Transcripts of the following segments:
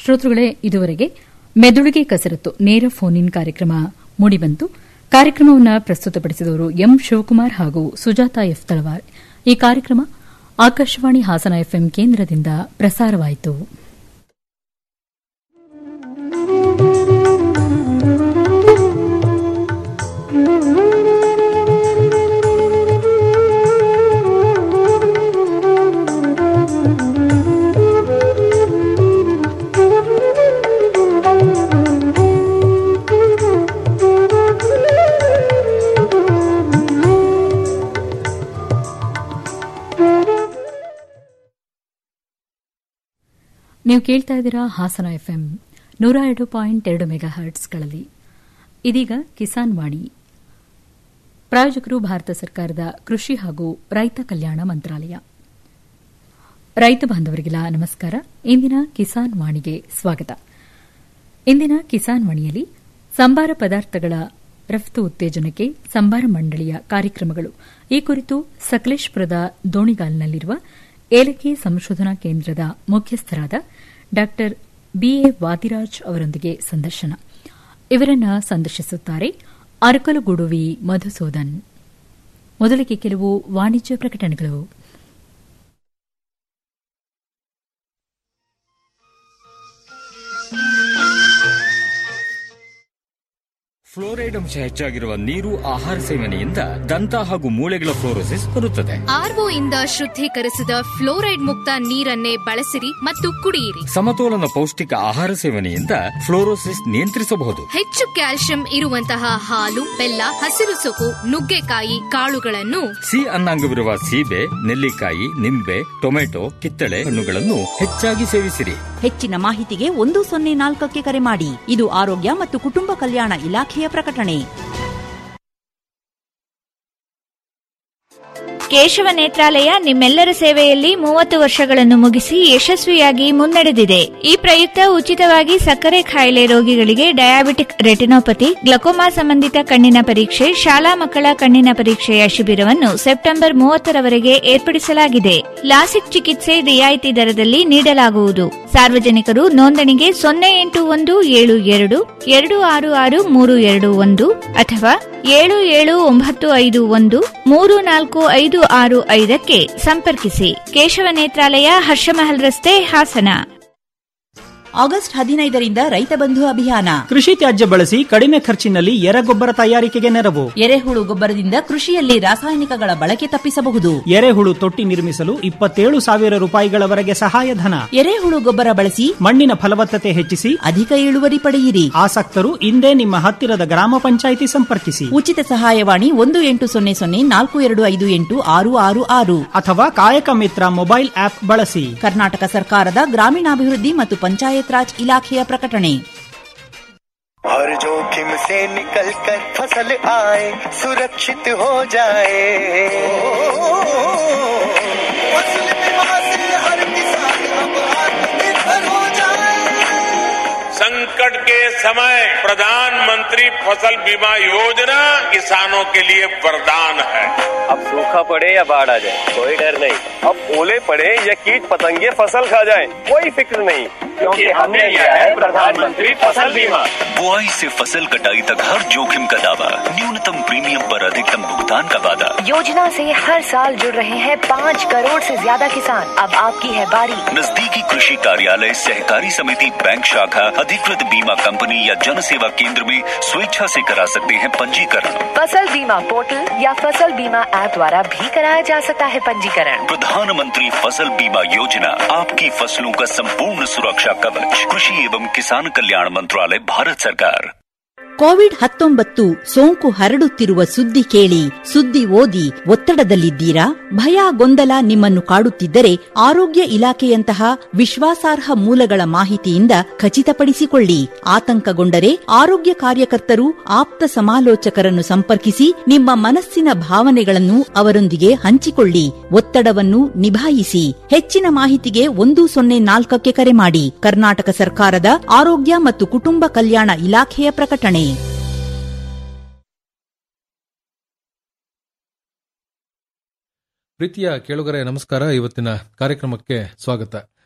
ಶ್ರೋತೃಗಳೇ ಇದುವರೆಗೆ ಮೆದುಳಿಗೆ ಕಸರತ್ತು ನೇರ ಫೋನ್ ಇನ್ ಕಾರ್ಯಕ್ರಮ ಮೂಡಿಬಂತು ಕಾರ್ಯಕ್ರಮವನ್ನು ಪ್ರಸ್ತುತಪಡಿಸಿದವರು ಎಂ ಶಿವಕುಮಾರ್ ಹಾಗೂ ಸುಜಾತ ಎಫ್ ತಳವಾರ್ ಈ ಕಾರ್ಯಕ್ರಮ ಆಕಾಶವಾಣಿ ಹಾಸನ ಎಫ್ಎಂ ಕೇಂದ್ರದಿಂದ ಪ್ರಸಾರವಾಯಿತು ನೀವು ಕೇಳ್ತಾ ಇದ್ದೀರಾ ಹಾಸನ ಎಫ್ಎಂ ನೂರ ಎರಡು ಪಾಯಿಂಟ್ ಎರಡು ಮೆಗಾ ಹರ್ಟ್ಸ್ಗಳಲ್ಲಿ ಇದೀಗ ಕಿಸಾನ್ ವಾಣಿ ಪ್ರಾಯೋಜಕರು ಭಾರತ ಸರ್ಕಾರದ ಕೃಷಿ ಹಾಗೂ ರೈತ ಕಲ್ಯಾಣ ಮಂತ್ರಾಲಯ ರೈತ ಬಾಂಧವರಿಗೆಲ್ಲ ನಮಸ್ಕಾರ ಇಂದಿನ ಕಿಸಾನ್ ವಾಣಿಗೆ ಸ್ವಾಗತ ಇಂದಿನ ಕಿಸಾನ್ ವಾಣಿಯಲ್ಲಿ ಸಂಬಾರ ಪದಾರ್ಥಗಳ ರಫ್ತು ಉತ್ತೇಜನಕ್ಕೆ ಸಂಬಾರ ಮಂಡಳಿಯ ಕಾರ್ಯಕ್ರಮಗಳು ಈ ಕುರಿತು ಸಕಲೇಶ್ಪುರದ ದೋಣಿಗಾಲ್ನಲ್ಲಿರುವ ಏಲಕ್ಕಿ ಸಂಶೋಧನಾ ಕೇಂದ್ರದ ಮುಖ್ಯಸ್ಥರಾದ ಡಾ ಬಿಎ ವಾದಿರಾಜ್ ಅವರೊಂದಿಗೆ ಸಂದರ್ಶನ ಇವರನ್ನ ಸಂದರ್ಶಿಸುತ್ತಾರೆ ಅರಕಲಗೂಡುವಿ ಮಧುಸೂದನ್ ಮೊದಲಿಗೆ ಕೆಲವು ವಾಣಿಜ್ಯ ಪ್ರಕಟಣೆಗಳು ಫ್ಲೋರೈಡ್ ಅಂಶ ಹೆಚ್ಚಾಗಿರುವ ನೀರು ಆಹಾರ ಸೇವನೆಯಿಂದ ದಂತ ಹಾಗೂ ಮೂಳೆಗಳ ಫ್ಲೋರೋಸಿಸ್ ಬರುತ್ತದೆ ಆರ್ಒ ಇಂದ ಶುದ್ಧೀಕರಿಸಿದ ಫ್ಲೋರೈಡ್ ಮುಕ್ತ ನೀರನ್ನೇ ಬಳಸಿರಿ ಮತ್ತು ಕುಡಿಯಿರಿ ಸಮತೋಲನ ಪೌಷ್ಟಿಕ ಆಹಾರ ಸೇವನೆಯಿಂದ ಫ್ಲೋರೋಸಿಸ್ ನಿಯಂತ್ರಿಸಬಹುದು ಹೆಚ್ಚು ಕ್ಯಾಲ್ಸಿಯಂ ಇರುವಂತಹ ಹಾಲು ಬೆಲ್ಲ ಹಸಿರು ಸೊಪ್ಪು ನುಗ್ಗೆಕಾಯಿ ಕಾಳುಗಳನ್ನು ಸಿ ಅನ್ನಾಂಗವಿರುವ ಸೀಬೆ ನೆಲ್ಲಿಕಾಯಿ ನಿಂಬೆ ಟೊಮೆಟೊ ಕಿತ್ತಳೆ ಹಣ್ಣುಗಳನ್ನು ಹೆಚ್ಚಾಗಿ ಸೇವಿಸಿರಿ ಹೆಚ್ಚಿನ ಮಾಹಿತಿಗೆ ಒಂದು ಸೊನ್ನೆ ನಾಲ್ಕಕ್ಕೆ ಕರೆ ಮಾಡಿ ಇದು ಆರೋಗ್ಯ ಮತ್ತು ಕುಟುಂಬ ಕಲ್ಯಾಣ ಇಲಾಖೆಯ ಪ್ರಕಟಣೆ ಕೇಶವ ನೇತ್ರಾಲಯ ನಿಮ್ಮೆಲ್ಲರ ಸೇವೆಯಲ್ಲಿ ಮೂವತ್ತು ವರ್ಷಗಳನ್ನು ಮುಗಿಸಿ ಯಶಸ್ವಿಯಾಗಿ ಮುನ್ನಡೆದಿದೆ ಈ ಪ್ರಯುಕ್ತ ಉಚಿತವಾಗಿ ಸಕ್ಕರೆ ಕಾಯಿಲೆ ರೋಗಿಗಳಿಗೆ ಡಯಾಬಿಟಿಕ್ ರೆಟಿನೋಪತಿ ಗ್ಲಕೋಮಾ ಸಂಬಂಧಿತ ಕಣ್ಣಿನ ಪರೀಕ್ಷೆ ಶಾಲಾ ಮಕ್ಕಳ ಕಣ್ಣಿನ ಪರೀಕ್ಷೆಯ ಶಿಬಿರವನ್ನು ಸೆಪ್ಟೆಂಬರ್ ಮೂವತ್ತರವರೆಗೆ ಏರ್ಪಡಿಸಲಾಗಿದೆ ಲಾಸಿಕ್ ಚಿಕಿತ್ಸೆ ರಿಯಾಯಿತಿ ದರದಲ್ಲಿ ನೀಡಲಾಗುವುದು ಸಾರ್ವಜನಿಕರು ನೋಂದಣಿಗೆ ಸೊನ್ನೆ ಎಂಟು ಒಂದು ಏಳು ಎರಡು ಎರಡು ಆರು ಆರು ಮೂರು ಎರಡು ಒಂದು ಅಥವಾ ಏಳು ಏಳು ಒಂಬತ್ತು ಐದು ಒಂದು ಮೂರು ನಾಲ್ಕು ಐದು ಆರು ಐದಕ್ಕೆ ಸಂಪರ್ಕಿಸಿ ಕೇಶವ ನೇತ್ರಾಲಯ ಹರ್ಷಮಹಲ್ ರಸ್ತೆ ಹಾಸನ ಆಗಸ್ಟ್ ಹದಿನೈದರಿಂದ ರೈತ ಬಂಧು ಅಭಿಯಾನ ಕೃಷಿ ತ್ಯಾಜ್ಯ ಬಳಸಿ ಕಡಿಮೆ ಖರ್ಚಿನಲ್ಲಿ ಎರೆಗೊಬ್ಬರ ತಯಾರಿಕೆಗೆ ನೆರವು ಎರೆಹುಳು ಗೊಬ್ಬರದಿಂದ ಕೃಷಿಯಲ್ಲಿ ರಾಸಾಯನಿಕಗಳ ಬಳಕೆ ತಪ್ಪಿಸಬಹುದು ಎರೆಹುಳು ತೊಟ್ಟಿ ನಿರ್ಮಿಸಲು ಇಪ್ಪತ್ತೇಳು ಸಾವಿರ ರೂಪಾಯಿಗಳವರೆಗೆ ಸಹಾಯಧನ ಎರೆಹುಳು ಗೊಬ್ಬರ ಬಳಸಿ ಮಣ್ಣಿನ ಫಲವತ್ತತೆ ಹೆಚ್ಚಿಸಿ ಅಧಿಕ ಇಳುವರಿ ಪಡೆಯಿರಿ ಆಸಕ್ತರು ಇಂದೇ ನಿಮ್ಮ ಹತ್ತಿರದ ಗ್ರಾಮ ಪಂಚಾಯಿತಿ ಸಂಪರ್ಕಿಸಿ ಉಚಿತ ಸಹಾಯವಾಣಿ ಒಂದು ಎಂಟು ಸೊನ್ನೆ ಸೊನ್ನೆ ನಾಲ್ಕು ಎರಡು ಐದು ಎಂಟು ಆರು ಆರು ಆರು ಅಥವಾ ಕಾಯಕ ಮಿತ್ರ ಮೊಬೈಲ್ ಆಪ್ ಬಳಸಿ ಕರ್ನಾಟಕ ಸರ್ಕಾರದ ಗ್ರಾಮೀಣಾಭಿವೃದ್ಧಿ ಮತ್ತು ಪಂಚಾಯತ್ ರಾಜ್ ಇಲಾಖೆಯ ಪ್ರಕಟಣೆ हर जोखिम से निकल कर फसल आए सुरक्षित हो जाए फसल बीमा से हर किसान अब आत्मनिर्भर हो जाए संकट के समय प्रधानमंत्री फसल बीमा योजना किसानों के लिए वरदान है अब सूखा पड़े या बाढ़ आ जाए कोई डर नहीं अब ओले पड़े या कीट पतंगे फसल खा जाए कोई फिक्र नहीं क्योंकि हमने लिया है प्रधानमंत्री फसल बीमा बुआई से फसल कटाई तक हर जोखिम का दावा न्यूनतम प्रीमियम पर अधिकतम भुगतान का वादा योजना से हर साल जुड़ रहे हैं पाँच करोड़ से ज्यादा किसान अब आपकी है बारी नजदीकी कृषि कार्यालय सहकारी समिति बैंक शाखा अधिकृत बीमा कंपनी या जन सेवा केंद्र में स्वेच्छा से करा सकते हैं पंजीकरण फसल बीमा पोर्टल या फसल बीमा ऐप द्वारा भी कराया जा सकता है पंजीकरण प्रधानमंत्री फसल बीमा योजना आपकी फसलों का संपूर्ण सुरक्षा कवच कृषि एवं किसान कल्याण मंत्रालय भारत सरकार ಕೋವಿಡ್ ಹತ್ತೊಂಬತ್ತು ಸೋಂಕು ಹರಡುತ್ತಿರುವ ಸುದ್ದಿ ಕೇಳಿ ಸುದ್ದಿ ಓದಿ ಒತ್ತಡದಲ್ಲಿದ್ದೀರಾ ಭಯ ಗೊಂದಲ ನಿಮ್ಮನ್ನು ಕಾಡುತ್ತಿದ್ದರೆ ಆರೋಗ್ಯ ಇಲಾಖೆಯಂತಹ ವಿಶ್ವಾಸಾರ್ಹ ಮೂಲಗಳ ಮಾಹಿತಿಯಿಂದ ಖಚಿತಪಡಿಸಿಕೊಳ್ಳಿ ಆತಂಕಗೊಂಡರೆ ಆರೋಗ್ಯ ಕಾರ್ಯಕರ್ತರು ಆಪ್ತ ಸಮಾಲೋಚಕರನ್ನು ಸಂಪರ್ಕಿಸಿ ನಿಮ್ಮ ಮನಸ್ಸಿನ ಭಾವನೆಗಳನ್ನು ಅವರೊಂದಿಗೆ ಹಂಚಿಕೊಳ್ಳಿ ಒತ್ತಡವನ್ನು ನಿಭಾಯಿಸಿ ಹೆಚ್ಚಿನ ಮಾಹಿತಿಗೆ ಒಂದು ಸೊನ್ನೆ ನಾಲ್ಕಕ್ಕೆ ಕರೆ ಮಾಡಿ ಕರ್ನಾಟಕ ಸರ್ಕಾರದ ಆರೋಗ್ಯ ಮತ್ತು ಕುಟುಂಬ ಕಲ್ಯಾಣ ಇಲಾಖೆಯ ಪ್ರಕಟಣೆ ಪ್ರೀತಿಯ ಕೇಳುಗರೆ ನಮಸ್ಕಾರ ಇವತ್ತಿನ ಕಾರ್ಯಕ್ರಮಕ್ಕೆ ಸ್ವಾಗತ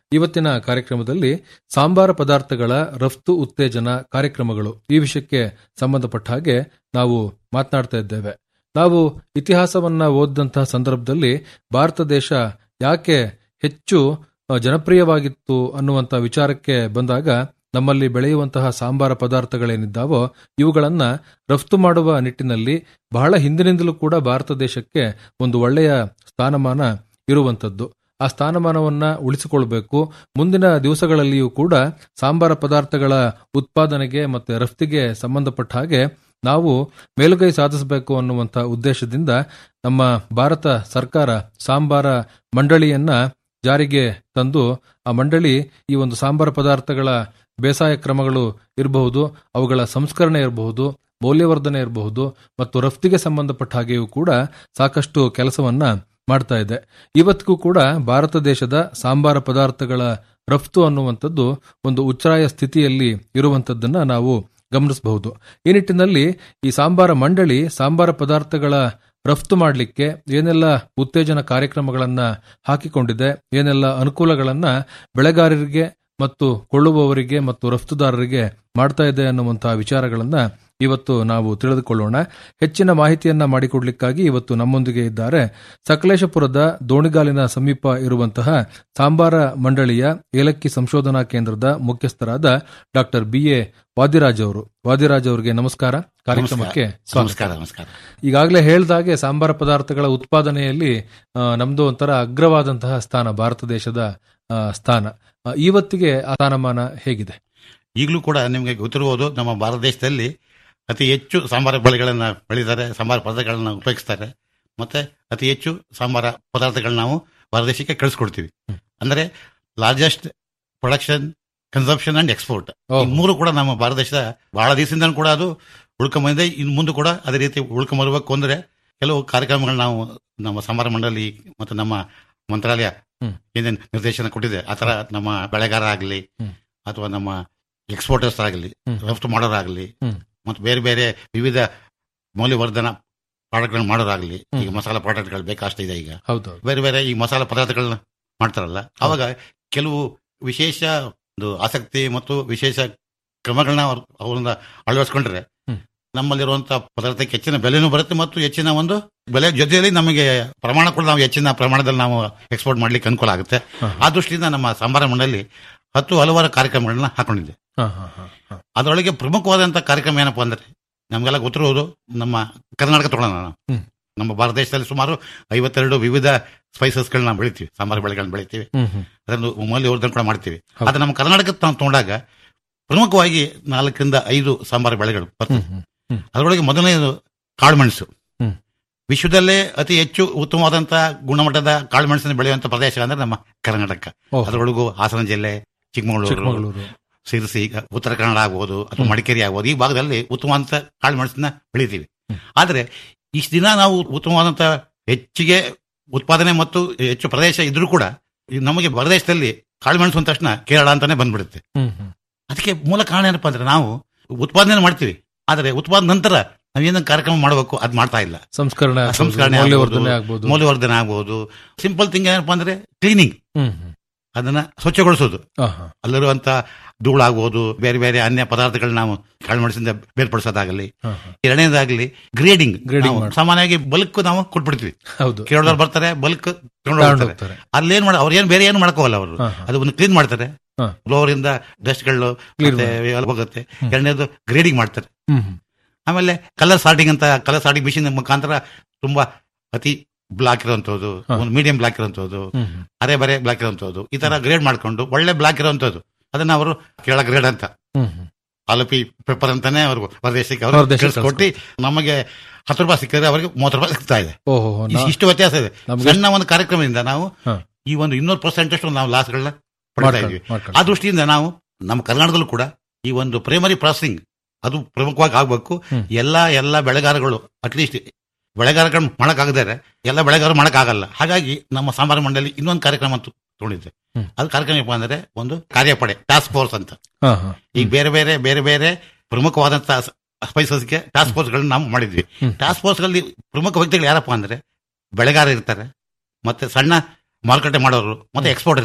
ಇವತ್ತಿನ ಕಾರ್ಯಕ್ರಮದಲ್ಲಿ ಸಾಂಬಾರ ಪದಾರ್ಥಗಳ ರಫ್ತು ಉತ್ತೇಜನ ಕಾರ್ಯಕ್ರಮಗಳು ಈ ವಿಷಯಕ್ಕೆ ಸಂಬಂಧಪಟ್ಟ ಹಾಗೆ ನಾವು ಮಾತನಾಡ್ತಾ ಇದ್ದೇವೆ ನಾವು ಇತಿಹಾಸವನ್ನ ಓದಿದಂತಹ ಸಂದರ್ಭದಲ್ಲಿ ಭಾರತ ದೇಶ ಯಾಕೆ ಹೆಚ್ಚು ಆ, ಜನಪ್ರಿಯವಾಗಿತ್ತು ಅನ್ನುವಂಥ ವಿಚಾರಕ್ಕೆ ಬಂದಾಗ ನಮ್ಮಲ್ಲಿ ಬೆಳೆಯುವಂತಹ ಸಾಂಬಾರ ಪದಾರ್ಥಗಳೇನಿದ್ದಾವೋ ಇವುಗಳನ್ನ ರಫ್ತು ಮಾಡುವ ನಿಟ್ಟಿನಲ್ಲಿ ಬಹಳ ಹಿಂದಿನಿಂದಲೂ ಕೂಡ ಭಾರತ ದೇಶಕ್ಕೆ ಒಂದು ಒಳ್ಳೆಯ ಸ್ಥಾನಮಾನ ಇರುವಂತದ್ದು ಆ ಸ್ಥಾನಮಾನವನ್ನ ಉಳಿಸಿಕೊಳ್ಬೇಕು ಮುಂದಿನ ದಿವಸಗಳಲ್ಲಿಯೂ ಕೂಡ ಸಾಂಬಾರ ಪದಾರ್ಥಗಳ ಉತ್ಪಾದನೆಗೆ ಮತ್ತೆ ರಫ್ತಿಗೆ ಸಂಬಂಧಪಟ್ಟ ಹಾಗೆ ನಾವು ಮೇಲುಗೈ ಸಾಧಿಸಬೇಕು ಅನ್ನುವಂಥ ಉದ್ದೇಶದಿಂದ ನಮ್ಮ ಭಾರತ ಸರ್ಕಾರ ಸಾಂಬಾರ ಮಂಡಳಿಯನ್ನ ಜಾರಿಗೆ ತಂದು ಆ ಮಂಡಳಿ ಈ ಒಂದು ಸಾಂಬಾರ ಪದಾರ್ಥಗಳ ಬೇಸಾಯ ಕ್ರಮಗಳು ಇರಬಹುದು ಅವುಗಳ ಸಂಸ್ಕರಣೆ ಇರಬಹುದು ಮೌಲ್ಯವರ್ಧನೆ ಇರಬಹುದು ಮತ್ತು ರಫ್ತಿಗೆ ಸಂಬಂಧಪಟ್ಟ ಹಾಗೆಯೂ ಕೂಡ ಸಾಕಷ್ಟು ಕೆಲಸವನ್ನ ಮಾಡ್ತಾ ಇದೆ ಇವತ್ತಿಗೂ ಕೂಡ ಭಾರತ ದೇಶದ ಸಾಂಬಾರ ಪದಾರ್ಥಗಳ ರಫ್ತು ಅನ್ನುವಂಥದ್ದು ಒಂದು ಉಚ್ಚಾಯ ಸ್ಥಿತಿಯಲ್ಲಿ ಇರುವಂತದ್ದನ್ನ ನಾವು ಗಮನಿಸಬಹುದು ಈ ನಿಟ್ಟಿನಲ್ಲಿ ಈ ಸಾಂಬಾರ ಮಂಡಳಿ ಸಾಂಬಾರ ಪದಾರ್ಥಗಳ ರಫ್ತು ಮಾಡಲಿಕ್ಕೆ ಏನೆಲ್ಲ ಉತ್ತೇಜನ ಕಾರ್ಯಕ್ರಮಗಳನ್ನ ಹಾಕಿಕೊಂಡಿದೆ ಏನೆಲ್ಲ ಅನುಕೂಲಗಳನ್ನ ಬೆಳೆಗಾರರಿಗೆ ಮತ್ತು ಕೊಳ್ಳುವವರಿಗೆ ಮತ್ತು ರಫ್ತುದಾರರಿಗೆ ಮಾಡ್ತಾ ಇದೆ ಅನ್ನುವಂತಹ ವಿಚಾರಗಳನ್ನ ಇವತ್ತು ನಾವು ತಿಳಿದುಕೊಳ್ಳೋಣ ಹೆಚ್ಚಿನ ಮಾಹಿತಿಯನ್ನ ಮಾಡಿಕೊಡ್ಲಿಕ್ಕಾಗಿ ಇವತ್ತು ನಮ್ಮೊಂದಿಗೆ ಇದ್ದಾರೆ ಸಕಲೇಶಪುರದ ದೋಣಿಗಾಲಿನ ಸಮೀಪ ಇರುವಂತಹ ಸಾಂಬಾರ ಮಂಡಳಿಯ ಏಲಕ್ಕಿ ಸಂಶೋಧನಾ ಕೇಂದ್ರದ ಮುಖ್ಯಸ್ಥರಾದ ಡಾಕ್ಟರ್ ಬಿ ಎ ವಾದಿರಾಜ್ ಅವರು ವಾದಿರಾಜ್ ಅವರಿಗೆ ನಮಸ್ಕಾರ ಕಾರ್ಯಕ್ರಮಕ್ಕೆ ಸ್ವಾಗತ. ನಮಸ್ಕಾರ ನಮಸ್ಕಾರ ಈಗಾಗಲೇ ಹೇಳ್ದಾಗೆ ಸಾಂಬಾರ ಪದಾರ್ಥಗಳ ಉತ್ಪಾದನೆಯಲ್ಲಿ ಆ, ನಮ್ದು ಒಂಥರ ಅಗ್ರವಾದಂತಹ ಸ್ಥಾನ ಭಾರತ ದೇಶದ ಆ, ಸ್ಥಾನ ಆ, ಇವತ್ತಿಗೆ ಆ ಸ್ಥಾನಮಾನ ಹೇಗಿದೆ ಈಗಲೂ ಕೂಡ ನಿಮಗೆ ಗೊತ್ತಿರುವುದು ನಮ್ಮ ಭಾರತ ದೇಶದಲ್ಲಿ ಅತಿ ಹೆಚ್ಚು ಸಾಂಬಾರ ಬೆಳೆಗಳನ್ನ ಬೆಳೀತಾರೆ ಸಾಂಬಾರ ಪದಾರ್ಥಗಳನ್ನ ಉಪಯೋಗಿಸ್ತಾರೆ ಮತ್ತೆ ಅತಿ ಹೆಚ್ಚು ಸಾಂಬಾರ ಪದಾರ್ಥಗಳನ್ನ ನಾವು ಭಾರತ ದೇಶಕ್ಕೆ ಕಳಿಸ್ಕೊಡ್ತೀವಿ ಅಂದ್ರೆ largest production consumption and export ಈ ಮೂರು ಕೂಡ ನಮ್ಮ ಭಾರತ ದೇಶದ ಬಹಳ ದಿವಸದಿಂದ ಕೂಡ ಅದು ಉಳ್ಕೊಂಬಂದಿದೆ ಇನ್ನು ಮುಂದೆ ಕೂಡ ಅದೇ ರೀತಿ ಉಳ್ಕೊಂಬರ್ಬೇಕು ಅಂದ್ರೆ ಕೆಲವು ಕಾರ್ಯಕ್ರಮಗಳು ನಾವು ನಮ್ಮ ಸಾಂಬಾರ ಮಂಡಳಿ ಮತ್ತು ನಮ್ಮ ಮಂತ್ರಾಲಯ ಏನೇನು ನಿರ್ದೇಶನ ಕೊಟ್ಟಿದೆ ಆ ತರ ನಮ್ಮ ಬೆಳೆಗಾರ ಆಗಲಿ ಅಥವಾ ನಮ್ಮ ಎಕ್ಸ್ಪೋರ್ಟರ್ಸ್ ಆಗಲಿ ರಫ್ತು ಮಾಡೋರಾಗಲಿ ಮತ್ತು ಬೇರೆ ಬೇರೆ ವಿವಿಧ ಮೌಲ್ಯವರ್ಧನ ಪ್ರಾಡಕ್ಟ್ಗಳನ್ನ ಮಾಡೋರಾಗಲಿ ಈಗ ಮಸಾಲ ಪ್ರಾಡಕ್ಟ್ಗಳು ಬೇಕಷ್ಟು ಇದೆ ಈಗ ಹೌದು ಬೇರೆ ಬೇರೆ ಈ ಮಸಾಲ ಪದಾರ್ಥಗಳನ್ನ ಮಾಡ್ತಾರಲ್ಲ ಅವಾಗ ಕೆಲವು ವಿಶೇಷ ಒಂದು ಆಸಕ್ತಿ ಮತ್ತು ವಿಶೇಷ ಕ್ರಮಗಳನ್ನ ಅವ್ರು ಅವರಿಂದ ಅಳವಡಿಸ್ಕೊಂಡ್ರೆ ನಮ್ಮಲ್ಲಿರುವಂತಹ ಪದಾರ್ಥಕ್ಕೆ ಹೆಚ್ಚಿನ ಬೆಲೆನೂ ಬರುತ್ತೆ ಮತ್ತು ಹೆಚ್ಚಿನ ಒಂದು ಬೆಲೆ ಜೊತೆಯಲ್ಲಿ ನಮಗೆ ಪ್ರಮಾಣ ಕೂಡ ನಾವು ಹೆಚ್ಚಿನ ಪ್ರಮಾಣದಲ್ಲಿ ನಾವು ಎಕ್ಸ್ಪೋರ್ಟ್ ಮಾಡ್ಲಿಕ್ಕೆ ಅನುಕೂಲ ಆಗುತ್ತೆ ಆ ದೃಷ್ಟಿಯಿಂದ ನಮ್ಮ ಸಂಬಾರ ಮಂಡಳಿ ಹತ್ತು ಹಲವಾರು ಕಾರ್ಯಕ್ರಮಗಳನ್ನ ಹಾಕೊಂಡಿದೆ ಹಾ, ಹಾ, ಹಾ, ಹಾ. ಅದರೊಳಗೆ ಪ್ರಮುಖವಾದಂತಹ ಕಾರ್ಯಕ್ರಮ ಏನಪ್ಪಾ ಅಂದ್ರೆ ನಮಗೆಲ್ಲ ಗೊತ್ತಿರುವುದು ನಮ್ಮ ಕರ್ನಾಟಕ ತಗೊಳ್ಳೋಣ ನಾವು. ಹ್ಮ್. ನಮ್ಮ ಭಾರತ ದೇಶದಲ್ಲಿ ಸುಮಾರು ಐವತ್ತೆರಡು ವಿವಿಧ ಸ್ಪೈಸಸ್ಗಳನ್ನ ಬೆಳಿತೀವಿ ಸಾಂಬಾರು ಬೆಳೆಗಳನ್ನ ಬೆಳಿತೀವಿ ಹ್ಮ್, ಹ್ಮ್. ಅದನ್ನು ಮೌಲ್ಯವರ್ಧನೆ ಕೂಡ ಮಾಡ್ತೀವಿ ಆದ್ರೆ ನಮ್ಮ ಕರ್ನಾಟಕ ನಾವು ತಗೊಂಡಾಗ ಪ್ರಮುಖವಾಗಿ ನಾಲ್ಕರಿಂದ ಐದು ಸಾಂಬಾರು ಬೆಳೆಗಳು ಬರ್ತವೆ ಅದರೊಳಗೆ ಮೊದಲನೇದು ಕಾಳುಮೆಣಸು ಹ್ಮ್. ವಿಶ್ವದಲ್ಲೇ ಅತಿ ಹೆಚ್ಚು ಉತ್ತಮವಾದಂತಹ ಗುಣಮಟ್ಟದ ಕಾಳುಮೆಣಸನ್ನು ಬೆಳೆಯುವಂತ ಪ್ರದೇಶ ಅಂದ್ರೆ ನಮ್ಮ ಕರ್ನಾಟಕ ಓಹೋ. ಅದರೊಳಗೂ ಹಾಸನ ಜಿಲ್ಲೆ ಚಿಕ್ಕಮಗಳೂರು ಚಿಕ್ಕಮಗಳೂರು. ಸಿರಸಿ ಉತ್ತರ ಕನ್ನಡ ಆಗ್ಬೋದು ಅಥವಾ ಮಡಿಕೇರಿ ಆಗ್ಬೋದು ಈ ಭಾಗದಲ್ಲಿ ಉತ್ತಮವಾದಂತ ಕಾಳುಮೆಣಸನ್ನ ಬೆಳಿತೀವಿ ಆದ್ರೆ ಇಷ್ಟು ದಿನ ನಾವು ಉತ್ತಮವಾದಂತ ಹೆಚ್ಚಿಗೆ ಉತ್ಪಾದನೆ ಮತ್ತು ಹೆಚ್ಚು ಪ್ರದೇಶ ಇದ್ರೂ ಕೂಡ ಈ ನಮಗೆ ಪ್ರದೇಶದಲ್ಲಿ ಕಾಳುಮೆಣಸು ಅಂದ ತಕ್ಷಣ ಕೇರಳ ಅಂತಾನೆ ಬಂದ್ಬಿಡುತ್ತೆ ಹ್ಮ್, ಹ್ಮ್. ಅದಕ್ಕೆ ಮೂಲ ಕಾರಣ ಏನಪ್ಪಾ ಅಂದ್ರೆ ನಾವು ಉತ್ಪಾದನೆ ಮಾಡ್ತೀವಿ ಆದ್ರೆ ಉತ್ಪಾದನೆ ನಂತರ ನಾವೇನ ಕಾರ್ಯಕ್ರಮ ಮಾಡಬೇಕು ಅದ್ ಮಾಡ್ತಾ ಇಲ್ಲ ಸಂಸ್ಕರಣೆ ಆಗ್ಬೋದು, ಸಂಸ್ಕರಣೆ ಮೌಲ್ಯವರ್ಧನೆ ಆಗ್ಬೋದು, ಆಗ್ಬೋದು. ಮೌಲ್ಯವರ್ಧನೆ ಆಗ್ಬೋದು ಸಿಂಪಲ್ ಥಿಂಗ್ ಏನಪ್ಪಾ ಅಂದ್ರೆ ಕ್ಲೀನಿಂಗ್ ಹ್ಮ್, ಹ್ಮ್. ಅದನ್ನ ಸ್ವಚ್ಛಗೊಳಿಸೋದು ಆಹಾ. ಅಲ್ಲಿರುವಂತ ಧೂಳಾಗ್ಬೋದು ಬೇರೆ ಬೇರೆ ಅನ್ಯ ಪದಾರ್ಥಗಳನ್ನ ನಾವು ಕಾಳುಮೆಣಸಿಂದ ಬೇರ್ಪಡಿಸೋದಾಗಲಿ ಹಾ, ಎರಡನೇದಾಗ್ಲಿ ಗ್ರೇಡಿಂಗ್ Grading ಮಾಡಿ. ಸಾಮಾನ್ಯವಾಗಿ ಬಲ್ಕ್ ನಾವು ಕೊಟ್ಬಿಡ್ತೀವಿ ಹೌದು ಕೇಳೋರು ಬರ್ತಾರೆ ಬಲ್ಕ್ ತಗೊಂಡು ತಗೊಂಡು ಹೋಗ್ತಾರೆ. ಅಲ್ಲೇನ್ ಮಾಡ ಅವ್ರೇನ್ ಬೇರೆ ಏನು ಮಾಡ್ಕೋಲ್ಲ ಅವರು ಹಾ, ಅದು ಒಂದು ಕ್ಲೀನ್ ಮಾಡ್ತಾರೆ ಹಾ. ಫ್ಲೋರ್ ಇಂದ ಡಸ್ಟ್ಗಳು Clear ಹೋಗುತ್ತೆ ಎರಡನೇದು ಗ್ರೇಡಿಂಗ್ ಮಾಡ್ತಾರೆ ಹ್ಮ್, ಹ್ಮ್. ಆಮೇಲೆ ಕಲರ್ ಸಾರ್ಟಿಂಗ್ ಅಂತ ಕಲರ್ ಸಾರ್ಟಿಂಗ್ ಮಿಷಿನ್ ಮುಖಾಂತರ ತುಂಬಾ ಅತಿ ಬ್ಲಾಕ್ ಇರುವಂತದ್ದು ಒಂದು ಮೀಡಿಯಂ ಬ್ಲಾಕ್ ಇರುವಂತದ್ದು ಹ್ಮ್, ಹ್ಮ್. ಅರೆ ಬರೆ ಬ್ಲಾಕ್ ಇರುವಂತದ್ದು ಈ ತರ ಗ್ರೇಡ್ ಮಾಡ್ಕೊಂಡು ಒಳ್ಳೆ ಬ್ಲಾಕ್ ಇರುವಂತದ್ದು ಅದನ್ನ ಅವರು ಕೇಳ ಗ್ರೇಡ್ ಅಂತ ಹ್ಮ್, ಹ್ಮ್. ಆಲಪಿ ಪೇಪರ್ ಅಂತಾನೆ ಅವರು ಹೊರದೇಶಕ್ಕೆ ಹೊರದೇಶಕ್ಕೆ ಅವರು ಕೊಟ್ಟು ನಮಗೆ ಹತ್ತು ರೂಪಾಯಿ ಸಿಕ್ಕಿದ್ರೆ ಅವರಿಗೆ ಮೂವತ್ತು ರೂಪಾಯಿ ಸಿಗ್ತಾ ಇದೆ ಓಹೋ ನಾ- ಇಷ್ಟು- ಇಷ್ಟು ವ್ಯತ್ಯಾಸ ಇದೆ ನಮ್ಗೆ ಸಣ್ಣ ಒಂದು ಕಾರ್ಯಕ್ರಮದಿಂದ ನಾವು ಹಾ. ಈ ಒಂದು ಇನ್ನೂರು ಪರ್ಸೆಂಟ್ ಅಷ್ಟು ನಾವು ಲಾಸ್ಗಳನ್ನ ಪಡ್ತಾ ಮಾಡ್ಕೊಂಡು- ಇದ್ವಿ ಮಾಡ್ಕೊಂಡು. ಆ ದೃಷ್ಟಿಯಿಂದ ನಾವು ನಮ್ಮ ಕರ್ನಾಟಕದಲ್ಲೂ ಕೂಡ ಈ ಒಂದು ಪ್ರೈಮರಿ ಪ್ರಾಸೆಸಿಂಗ್ ಅದು ಪ್ರಮುಖವಾಗಿ ಆಗ್ಬೇಕು ಎಲ್ಲಾ ಎಲ್ಲಾ ಬೆಳೆಗಾರಗಳು ಅಟ್ಲೀಸ್ಟ್ ಬೆಳೆಗಾರಗಳು ಮಾಡಕ್ಕಾಗದಾರೆ ಎಲ್ಲ ಬೆಳೆಗಾರರು ಮಾಡಕ್ಕಾಗಲ್ಲ ಹಾಗಾಗಿ ನಮ್ಮ ಸಾಂಬಾರ ಮಂಡಳಿ ಇನ್ನೊಂದು ಕಾರ್ಯಕ್ರಮ ಅಂತ ತಗೊಂಡಿದ್ದೆ ಹ್ಮ್. ಅದು ಕಾರ್ಯಕ್ರಮ ಏನಪ್ಪಾ ಅಂದ್ರೆ ಒಂದು ಕಾರ್ಯಪಡೆ ಟಾಸ್ಕ್ ಫೋರ್ಸ್ ಅಂತ ಹಾ, ಹಾ. ಈಗ ಬೇರೆ ಬೇರೆ ಬೇರೆ ಬೇರೆ ಪ್ರಮುಖವಾದಂತಹ ಸ್ಪೈಸಸ್ಗೆ ಟಾಸ್ಕ್ ಫೋರ್ಸ್ ಗಳನ್ನ ನಾವು ಮಾಡಿದ್ವಿ ಟಾಸ್ಕ್ ಫೋರ್ಸ್ ಗಳಲ್ಲಿ ಪ್ರಮುಖ ವ್ಯಕ್ತಿಗಳು ಯಾರಪ್ಪ ಅಂದ್ರೆ ಬೆಳೆಗಾರ ಇರ್ತಾರೆ ಮತ್ತೆ ಸಣ್ಣ ಮಾರುಕಟ್ಟೆ ಮಾಡೋರು ಮತ್ತೆ ಎಕ್ಸ್ಪೋರ್ಟರ್ ಇರ್ತಾರೆ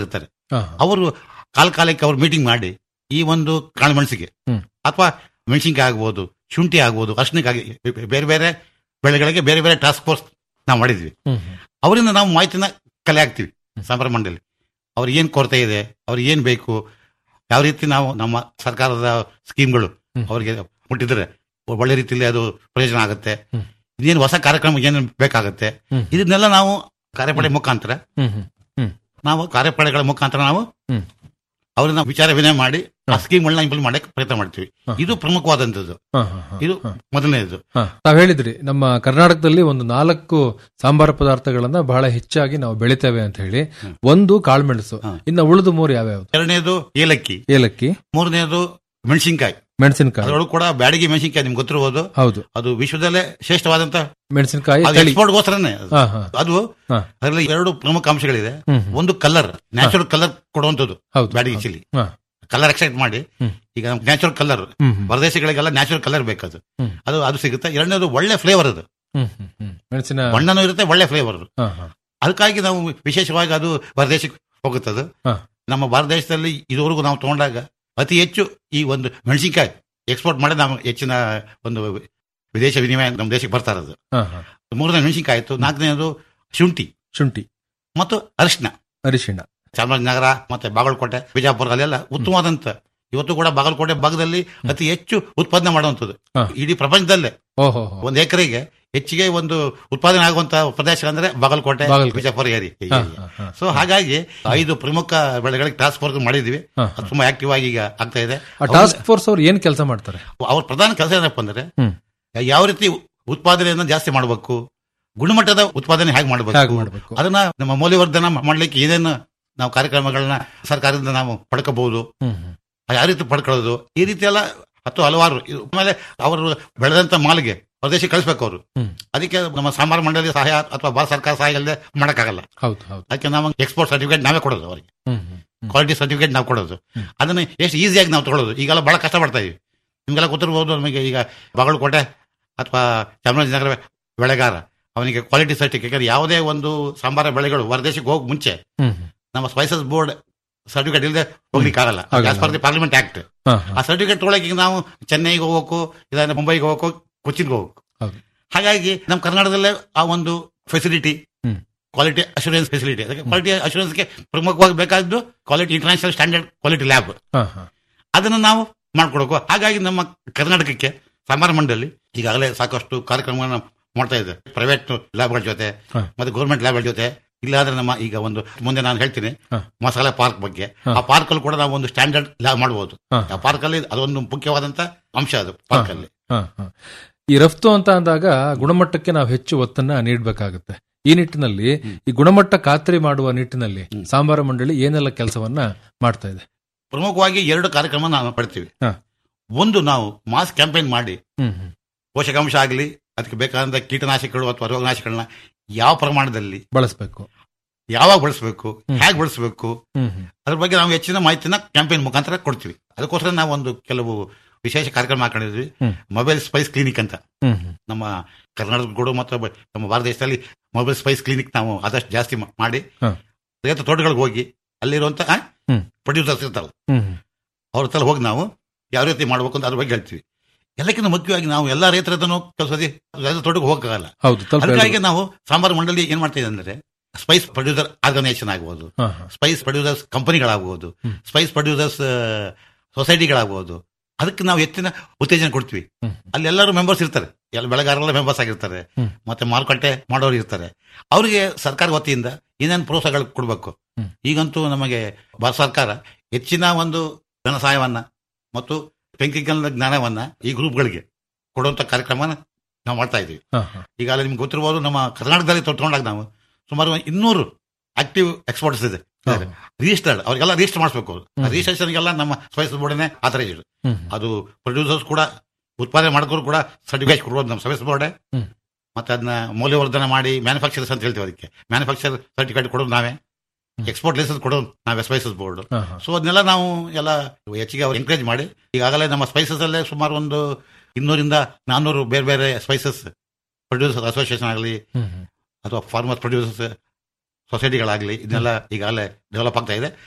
ಅವರು ಕಾಲ ಕಾಲಕ್ಕೆ ಅವ್ರು ಮೀಟಿಂಗ್ ಮಾಡಿ ಈ ಒಂದು ಕಾಳುಮೆಣಸಿಗೆ ಅಥವಾ ಮೆಣಸಿನ್ಕಾಯಿ ಆಗ್ಬೋದು ಶುಂಠಿ ಆಗ್ಬೋದು ಅರ್ಶನಕ್ಕಾಗಿ ಬೇರೆ ಬೇರೆ ಬೆಳೆಗಳಿಗೆ ಬೇರೆ ಬೇರೆ ಟಾಸ್ಕ್ ಫೋರ್ಸ್ ನಾವು ಮಾಡಿದ್ವಿ ಅವರಿಂದ ನಾವು ಮಾಹಿತಿನ ಕಲೆ ಆಗ್ತೀವಿ ಸಂಬರ ಮಂಡಳಿ ಅವ್ರಿಗೆ ಏನ್ ಕೊರತೆ ಇದೆ ಅವ್ರಿಗೆ ಏನ್ ಬೇಕು ಯಾವ ರೀತಿ ನಾವು ನಮ್ಮ ಸರ್ಕಾರದ ಸ್ಕೀಮ್ಗಳು ಅವರಿಗೆ ಮುಟ್ಟಿದ್ರೆ ಒಳ್ಳೆ ರೀತಿಯಲ್ಲಿ ಅದು ಪ್ರಯೋಜನ ಆಗುತ್ತೆ ಇನ್ನೇನು ಹೊಸ ಕಾರ್ಯಕ್ರಮ ಏನು ಬೇಕಾಗುತ್ತೆ ಇದನ್ನೆಲ್ಲ ನಾವು ಕಾರ್ಯಪಡೆ ಮುಖಾಂತರ ನಾವು ಕಾರ್ಯಪಡೆಗಳ ಮುಖಾಂತರ ನಾವು ಅವ್ರನ್ನ ವಿಚಾರ ವಿನಿಮಯ ಮಾಡಿ ಆ ಸ್ಕೀಮ್ಗಳನ್ನ ಇಂಪ್ಲಿಮೆಂಟ್ ಮಾಡಕ್ಕೆ ಪ್ರಯತ್ನ ಮಾಡ್ತೀವಿ ಇದು ಪ್ರಮುಖವಾದಂತದ್ದು ಇದು ಮೊದಲನೇದು ತಾವ್ ಹೇಳಿದ್ರಿ ನಮ್ಮ ಕರ್ನಾಟಕದಲ್ಲಿ ಒಂದು ನಾಲ್ಕು ಸಾಂಬಾರ ಪದಾರ್ಥಗಳನ್ನ ಬಹಳ ಹೆಚ್ಚಾಗಿ ನಾವು ಬೆಳಿತೇವೆ ಅಂತ ಹೇಳಿ ಒಂದು ಕಾಳುಮೆಣಸು ಇನ್ನ ಉಳಿದು ಮೂರು ಯಾವ್ಯಾವ ಎರಡನೇದು ಏಲಕ್ಕಿ ಏಲಕ್ಕಿ ಮೂರನೇದು ಮೆಣಸಿನ್ಕಾಯಿ ಮೆಣಸಿನಕಾಯಿ ಅದರೊಳಗೆ ಕೂಡ ಬ್ಯಾಡಗಿ ಮೆಣಸಿನ್ಕಾಯಿ ನಿಮ್ಗೆ ಗೊತ್ತಿರಬಹುದು ಹೌದು ಅದು ವಿಶ್ವದಲ್ಲೇ ಶ್ರೇಷ್ಠವಾದಂತ ಮೆಣಸಿನಕಾಯಿ ಅದು ಎಕ್ಸ್ಪೋರ್ಟ್ಗೋಸ್ಕರನೇ ಅದು. ಹಾ, ಹಾ. ಅದು ಹಾ. ಅದರಲ್ಲಿ ಎರಡು ಪ್ರಮುಖ ಅಂಶಗಳಿದೆ ಹ್ಮ್. ಒಂದು ಕಲರ್ ನ್ಯಾಚುರಲ್ ಕಲರ್ ಕೊಡುವಂತದ್ದು ಹೌದು, ಬ್ಯಾಡಗಿ ಹೌದು. ಚಿಲ್ಲಿ ಹಾ. ಕಲರ್ ಎಕ್ಸೆಪ್ಟ್ ಮಾಡಿ ಈಗ ನ್ಯಾಚುರಲ್ ಕಲರ್ ಹ್ಮ್, ಹ್ಮ್. ಹೊರದೇಶಗಳಿಗೆಲ್ಲ ನ್ಯಾಚುರಲ್ ಕಲರ್ ಬೇಕದು ಹ್ಮ್. ಅದು ಅದು ಸಿಗುತ್ತೆ ಎರಡನೇದು ಒಳ್ಳೆ ಫ್ಲೇವರ್ ಅದು ಹ್ಮ್, ಹ್ಮ್, ಹ್ಮ್. ಮೆಣಸಿನ ಬಣ್ಣನೂ ಇರುತ್ತೆ ಒಳ್ಳೆ ಫ್ಲೇವರ್ ಹಾ, ಹಾ. ಅದಕ್ಕಾಗಿ ನಾವು ವಿಶೇಷವಾಗಿ ಅದು ಹೊರದೇಶಕ್ಕೆ ಹೋಗುತ್ತದೆ ಹಾ. ನಮ್ಮ ಭಾರತ ದೇಶದಲ್ಲಿ ಇದುವರೆಗೂ ನಾವು ತಗೊಂಡಾಗ ಅತಿ ಹೆಚ್ಚು ಈ ಒಂದು ಮೆಣಸಿನ್ಕಾಯಿ ಎಕ್ಸ್ಪೋರ್ಟ್ ಮಾಡಿ ನಾವು ಹೆಚ್ಚಿನ ಒಂದು ವಿದೇಶ ವಿನಿಮಯ ನಮ್ಮ ದೇಶಕ್ಕೆ ಬರ್ತಾ ಇರೋದು ಹಾ, ಹಾ. ಮೂರನೇ ಮೆಣಸಿನ್ಕಾಯಿ ಆಯ್ತು ನಾಲ್ಕನೇದು ಶುಂಠಿ ಶುಂಠಿ ಮತ್ತು ಅರಿಶಿನ ಅರಿಶಿಣ ಚಾಮರಾಜನಗರ ಮತ್ತೆ ಬಾಗಲಕೋಟೆ ಬಿಜಾಪುರ ಅಲ್ಲೆಲ್ಲ ಉತ್ತಮವಾದಂತ ಇವತ್ತು ಕೂಡ ಬಾಗಲಕೋಟೆ ಭಾಗದಲ್ಲಿ ಅತಿ ಹೆಚ್ಚು ಉತ್ಪಾದನೆ ಮಾಡುವಂಥದ್ದು ಹಾ. ಇಡೀ ಪ್ರಪಂಚದಲ್ಲೇ ಓಹೋ ಒಂದು ಎಕರೆಗೆ ಹೆಚ್ಚಿಗೆ ಒಂದು ಉತ್ಪಾದನೆ ಆಗುವಂತ ಪ್ರದೇಶ ಅಂದ್ರೆ ಬಾಗಲಕೋಟೆ ಬಾಗಲಕೋಟೆ. ಬಿಜಾಪುರ ಏರಿ ಹಾ, ಹಾ, ಹಾ. ಸೊ ಹಾಗಾಗಿ ಐದು ಪ್ರಮುಖ ಬೆಳೆಗಳಿಗೆ ಟಾಸ್ಕ್ ಫೋರ್ಸ್ ಮಾಡಿದ್ವಿ ಹಾ, ಅದು ತುಂಬಾ ಆಕ್ಟಿವ್ ಆಗಿ ಈಗ ಆಗ್ತಾ ಇದೆ ಆ ಟಾಸ್ಕ್ ಫೋರ್ಸ್ ಅವ್ರು ಏನ್ ಕೆಲಸ ಮಾಡ್ತಾರೆ ಅವ್ರ ಪ್ರಧಾನ ಕೆಲಸ ಏನಪ್ಪ ಅಂದ್ರೆ ಹ್ಮ್. ಯಾವ ರೀತಿ ಉತ್ಪಾದನೆಯನ್ನ ಜಾಸ್ತಿ ಮಾಡಬೇಕು ಗುಣಮಟ್ಟದ ಉತ್ಪಾದನೆ ಹೇಗೆ ಹೇಗ್ ಮಾಡಬೇಕು ಮಾಡ್ಬೇಕು? ಅದನ್ನ ನಮ್ಮ ಮೌಲ್ಯವರ್ಧನ ಮಾಡ್ಲಿಕ್ಕೆ ಏನೇನು ನಾವು ಕಾರ್ಯಕ್ರಮಗಳನ್ನ ಸರ್ಕಾರದಿಂದ ನಾವು ಪಡ್ಕೋಬಹುದು ಹ್ಮ್, ಹ್ಮ್. ಯಾವ ರೀತಿ ಪಡ್ಕೊಳ್ಳೋದು ಈ ರೀತಿ ಎಲ್ಲ ಹತ್ತು ಹಲವಾರು ಇದು ಆಮೇಲೆ ಅವರು ಬೆಳೆದಂತ ಮಾಲಿಗೆ ಹೊರದೇಶಕ್ಕೆ ಕಳಿಸ್ಬೇಕು ಅವರು ಹ್ಮ್. ಅದಕ್ಕೆ ನಮ್ಮ ಸಾಂಬಾರ ಮಂಡಳಿ ಸಹಾಯ ಅಥವಾ ಭಾರತ ಸರ್ಕಾರ ಸಹಾಯ ಇಲ್ಲದೆ ಮಾಡಕ್ಕಾಗಲ್ಲ ಹೌದು ಹೌದು ಅದಕ್ಕೆ ನಾವು ಎಕ್ಸ್ಪೋರ್ಟ್ ಸರ್ಟಿಫಿಕೇಟ್ ನಾವೇ ಕೊಡೋದು ಅವರಿಗೆ ಹ್ಮ್, ಹ್ಮ್, ಹ್ಮ್. ಕ್ವಾಲಿಟಿ ಸರ್ಟಿಫಿಕೇಟ್ ನಾವು ಕೊಡೋದು ಅದನ್ನ ಎಷ್ಟು ಈಸಿಯಾಗಿ ನಾವು ತಗೊಳ್ಳೋದು ಈಗೆಲ್ಲ ಬಹಳ ಕಷ್ಟ ಪಡ್ತಾ ಇದೀವಿ ನಿಮ್ಗೆಲ್ಲ ಗೊತ್ತಿರಬಹುದು ನಮಗೆ ಈಗ ಬಾಗಲಕೋಟೆ ಅಥವಾ ಚಾಮರಾಜನಗರ ಬೆಳೆಗಾರ ಅವನಿಗೆ ಕ್ವಾಲಿಟಿ ಸರ್ಟಿಫಿಕೇಟ್ ಯಾವುದೇ ಒಂದು ಸಾಂಬಾರ ಬೆಳೆಗಳು ಹೊರದೇಶಕ್ಕೆ ಹೋಗಿ ಮುಂಚೆ ಹ್ಮ್, ಹ್ಮ್. ನಮ್ಮ ಸ್ಪೈಸಸ್ ಬೋರ್ಡ್ ಸರ್ಟಿಫಿಕೇಟ್ ಇಲ್ಲದೆ ಹೋಗ್ಲಿಕ್ಕೆ ಆಗಲ್ಲ ಆಗಲ್ಲ. As per the parliament act ಹಾ, ಹಾ. ಆ ಸರ್ಟಿಫಿಕೇಟ್ ತೊಗೊಳಕ್ಕೆ ಈಗ ನಾವು ಚೆನ್ನೈಗೆ ಹೋಗ್ಬೇಕು ಇಲ್ಲಾಂದ್ರೆ ಮುಂಬೈಗೆ ಹೋಗ್ಬೇಕು ಕೊಚ್ಚಿನ್ಗೆ ಹೋಗ್ಬೇಕು ಹೌದು. ಹಾಗಾಗಿ ನಮ್ಮ ಕರ್ನಾಟಕದಲ್ಲೇ ಆ ಒಂದು ಫೆಸಿಲಿಟಿ ಹ್ಮ್. ಕ್ವಾಲಿಟಿ ಅಶೂರೆನ್ಸ್ ಫೆಸಿಲಿಟಿ ಅದಕ್ಕೆ ಕ್ವಾಲಿಟಿ ಅಶೂರೆನ್ಸ್ಗೆ ಪ್ರಮುಖವಾಗಿ ಬೇಕಾದ್ದು quality international standard quality lab ಹಾ, ಹಾ. ಅದನ್ನು ನಾವು ಮಾಡ್ಕೊಡಬೇಕು ಹಾಗಾಗಿ ನಮ್ಮ ಕರ್ನಾಟಕಕ್ಕೆ ಸಾಂಬಾರ ಮಂಡಳಿ ಈಗಾಗಲೇ ಸಾಕಷ್ಟು ಕಾರ್ಯಕ್ರಮಗಳನ್ನ ಮಾಡ್ತಾ ಇದೆ ಪ್ರೈವೇಟ್ ಲ್ಯಾಬ್ಗಳ ಜೊತೆ ಹಾ. ಮತ್ತೆ ಗೌರ್ಮೆಂಟ್ ಲ್ಯಾಬ್ಗಳ ಜೊತೆ ಇಲ್ಲಾಂದ್ರೆ ನಮ್ಮ ಈಗ ಒಂದು ಮುಂದೆ ನಾನು ಹೇಳ್ತೀನಿ ಹಾ. ಮಸಾಲೆ ಪಾರ್ಕ್ ಬಗ್ಗೆ ಹಾ. ಆ ಪಾರ್ಕ್ ಅಲ್ಲಿ ಕೂಡ ನಾವು ಒಂದು ಸ್ಟ್ಯಾಂಡರ್ಡ್ ಲ್ಯಾಬ್ ಮಾಡಬಹುದು ಹಾ. ಆ ಪಾರ್ಕ್ ಅಲ್ಲಿ ಅದೊಂದು ಮುಖ್ಯವಾದಂತ ಅಂಶ ಅದು ಪಾರ್ಕ್ ಅಲ್ಲಿ ಹಾ, ಹಾ. ಈ ರಫ್ತು ಅಂತ ಅಂದಾಗ ಗುಣಮಟ್ಟಕ್ಕೆ ನಾವು ಹೆಚ್ಚು ಒತ್ತನ್ನ ನೀಡಬೇಕಾಗುತ್ತೆ ಈ ನಿಟ್ಟಿನಲ್ಲಿ ಈ ಗುಣಮಟ್ಟ ಖಾತ್ರಿ ಮಾಡುವ ನಿಟ್ಟಿನಲ್ಲಿ ಸಾಂಬಾರ ಮಂಡಳಿ ಏನೆಲ್ಲ ಕೆಲಸವನ್ನ ಮಾಡ್ತಾ ಇದೆ ಪ್ರಮುಖವಾಗಿ ಎರಡು ಕಾರ್ಯಕ್ರಮ ನಾವು ಪಡ್ತೀವಿ ಹಾ. ಒಂದು ನಾವು ಮಾಸ್ ಕ್ಯಾಂಪೇನ್ ಮಾಡಿ ಹ್ಮ್, ಹ್ಮ್. ಪೋಷಕಾಂಶ ಆಗಲಿ ಅದಕ್ಕೆ ಬೇಕಾದಂತ ಕೀಟನಾಶಕಗಳು ಅಥವಾ ರೋಗನಾಶಕಗಳನ್ನ ಯಾವ ಪ್ರಮಾಣದಲ್ಲಿ ಬಳಸಬೇಕು ಯಾವಾಗ ಬಳಸಬೇಕು ಹೇಗೆ ಬಳಸಬೇಕು ಹ್ಮ್, ಹ್ಮ್. ಅದ್ರ ಬಗ್ಗೆ ನಾವು ಹೆಚ್ಚಿನ ಮಾಹಿತಿನ ಕ್ಯಾಂಪೇನ್ ಮುಖಾಂತರ ಕೊಡ್ತೀವಿ ಅದಕ್ಕೋಸ್ಕರ ನಾವು ಒಂದು ಕೆಲವು ವಿಶೇಷ ಕಾರ್ಯಕ್ರಮ ಹಾಕೊಂಡಿದ್ವಿ ಹ್ಮ್. ಮೊಬೈಲ್ ಸ್ಪೈಸ್ ಕ್ಲಿನಿಕ್ ಅಂತ ಹ್ಮ್, ಹ್ಮ್. ನಮ್ಮ ಕರ್ನಾಟಕ ಕೂಡ ಮತ್ತು ಬ- ನಮ್ಮ ಭಾರತ ದೇಶದಲ್ಲಿ ಮೊಬೈಲ್ ಸ್ಪೈಸ್ ಕ್ಲಿನಿಕ್ ನಾವು ಆದಷ್ಟು ಜಾಸ್ತಿ ಮಾ- ಮಾಡಿ ಹಾ. ರೈತ ತೋಟಗಳಿಗೆ ಹೋಗಿ ಅಲ್ಲಿರುವಂತ ಹ್ಮ್. ಪ್ರೊಡ್ಯೂಸರ್ಸ್ ಇರ್ತಾರಲ್ಲ ಹ್ಮ್, ಹ್ಮ್. ಅವ್ರ ಹತ್ರ ಹೋಗಿ ನಾವು ಯಾವ ರೀತಿ ಮಾಡ್ಬೇಕು ಅಂತ ಅದ್ರ ಬಗ್ಗೆ ಹೇಳ್ತೀವಿ ಎಲ್ಲಕ್ಕಿಂತ ಮುಖ್ಯವಾಗಿ ನಾವು ಎಲ್ಲಾ ರೈತರ ಹತ್ರನೂ ಕೆಲಸದಿ ರೈತ ತೋಟಕ್ಕೆ ಹೋಗಕ್ಕಾಗಲ್ಲ ಹೌದು ತಲುಪ ಅದಕ್ಕಾಗಿ ನಾವು ಸಾಂಬಾರ್ ಮಂಡಳಿ ಏನ್ ಮಾಡ್ತಾ ಇದೆ ಅಂದ್ರೆ ಸ್ಪೈಸ್ ಪ್ರೊಡ್ಯೂಸರ್ ಆರ್ಗನೈಸೇಷನ್ ಆಗ್ಬೋದು ಹಾ, ಹಾ. ಸ್ಪೈಸ್ ಪ್ರೊಡ್ಯೂಸರ್ಸ್ ಕಂಪನಿಗಳಾಗಬಹುದು ಸ್ಪೈಸ್ ಪ್ರೊಡ್ಯೂಸರ್ಸ್ ಸೊಸೈಟಿಗಳಾಗಬಹುದು ಅದಕ್ಕೆ ನಾವು ಹೆಚ್ಚಿನ ಉತ್ತೇಜನ ಕೊಡ್ತೀವಿ ಹ್ಮ್. ಅಲ್ಲಿ ಎಲ್ಲರೂ ಮೆಂಬರ್ಸ್ ಇರ್ತಾರೆ ಎಲ್ಲ ಬೆಳೆಗಾರರೆಲ್ಲ ಮೆಂಬರ್ಸ್ ಆಗಿರ್ತಾರೆ ಹ್ಮ್. ಮತ್ತೆ ಮಾರುಕಟ್ಟೆ ಮಾಡೋರು ಇರ್ತಾರೆ ಅವರಿಗೆ ಸರ್ಕಾರ ವತಿಯಿಂದ ಏನೇನು ಪ್ರೋತ್ಸಾಹಗಳು ಕೊಡಬೇಕು ಹ್ಮ್. ಈಗಂತೂ ನಮಗೆ ಭಾರತ ಸರ್ಕಾರ ಹೆಚ್ಚಿನ ಒಂದು ಧನ ಸಹಾಯವನ್ನ ಮತ್ತು ಟೆಕ್ನಿಕಲ್ ಜ್ಞಾನವನ್ನ ಈ ಗ್ರೂಪ್ಗಳಿಗೆ ಕೊಡುವಂತ ಕಾರ್ಯಕ್ರಮನ ನಾವು ಮಾಡ್ತಾ ಇದ್ದೀವಿ ಹಾ, ಹಾ. ಈಗಾಗಲೇ ನಿಮ್ಗೆ ಗೊತ್ತಿರಬಹುದು ನಮ್ಮ ಕರ್ನಾಟಕದಲ್ಲಿ ತಗೊಂಡಾಗ ನಾವು ಸುಮಾರು ಇನ್ನೂರು ಆಕ್ಟಿವ್ ಎಕ್ಸ್ಪೋರ್ಟ್ಸ್ ಇದೆ ಹೌದು. ರಿಜಿಸ್ಟರ್ಡ್ ಅವ್ರಿಗೆಲ್ಲ ರಿಜಿಸ್ಟರ್ ಮಾಡಿಸ್ಬೇಕು ಹ್ಮ್. ರಿಜಿಸ್ಟ್ರೇಷನ್ಗೆಲ್ಲ ನಮ್ಮ ಸ್ಪೈಸ್ ಬೋರ್ಡನೆ ಆಥರೈಸ್ಡ್ ಹ್ಮ್, ಅದು ಪ್ರೊಡ್ಯೂಸರ್ಸ್ ಕೂಡ ಉತ್ಪಾದನೆ ಮಾಡೋರು ಕೂಡ ಸರ್ಟಿಫಿಕೇಟ್ ಕೊಡ್ಬೋದು ನಮ್ಮ ಸ್ಪೈಸ್ ಬೋರ್ಡೆ ಹ್ಮ್. ಮತ್ತೆ ಅದನ್ನ ಮೌಲ್ಯವರ್ಧನೆ ಮಾಡಿ ಮ್ಯಾನುಫ್ಯಾಕ್ಚರ್ಸ್ ಅಂತ ಹೇಳ್ತೀವಿ ಅದಕ್ಕೆ ಮ್ಯಾನುಫ್ಯಾಕ್ಚರ್ ಸರ್ಟಿಫಿಕೇಟ್ ಕೊಡೋದು ನಾವೇ ಎಕ್ಸ್ಪೋರ್ಟ್ ಲೈಸೆನ್ಸ್ ಕೊಡೋದು ನಾವೇ ಸ್ಪೈಸಸ್ ಬೋರ್ಡ್ ಹಾ, ಹಾ. ಸೊ ಅದನ್ನೆಲ್ಲ ನಾವು ಎಲ್ಲ ಹೆಚ್ಚಿಗೆ ಅವ್ರು ಎಂಕರೇಜ್ ಮಾಡಿ ಈಗಾಗಲೇ ನಮ್ಮ ಸ್ಪೈಸಸ್ ಅಲ್ಲೇ ಸುಮಾರು ಒಂದು ಇನ್ನೂರಿಂದ ನಾನ್ನೂರು ಬೇರೆ ಬೇರೆ ಸ್ಪೈಸಸ್ ಪ್ರೊಡ್ಯೂಸರ್ ಅಸೋಸಿಯೇಷನ್ ಆಗಲಿ ಹ್ಮ್, ಹ್ಮ್. ಅಥವಾ ಫಾರ್ಮರ್ ಪ್ರೊಡ್ಯೂಸರ್ಸ್ ಸೊಸೈಟಿಗಳಾಗಲಿ ಇದನ್ನೆಲ್ಲ ಈಗಾಗಲೇ ಡೆವಲಪ್ ಆಗ್ತಾ ಇದೆ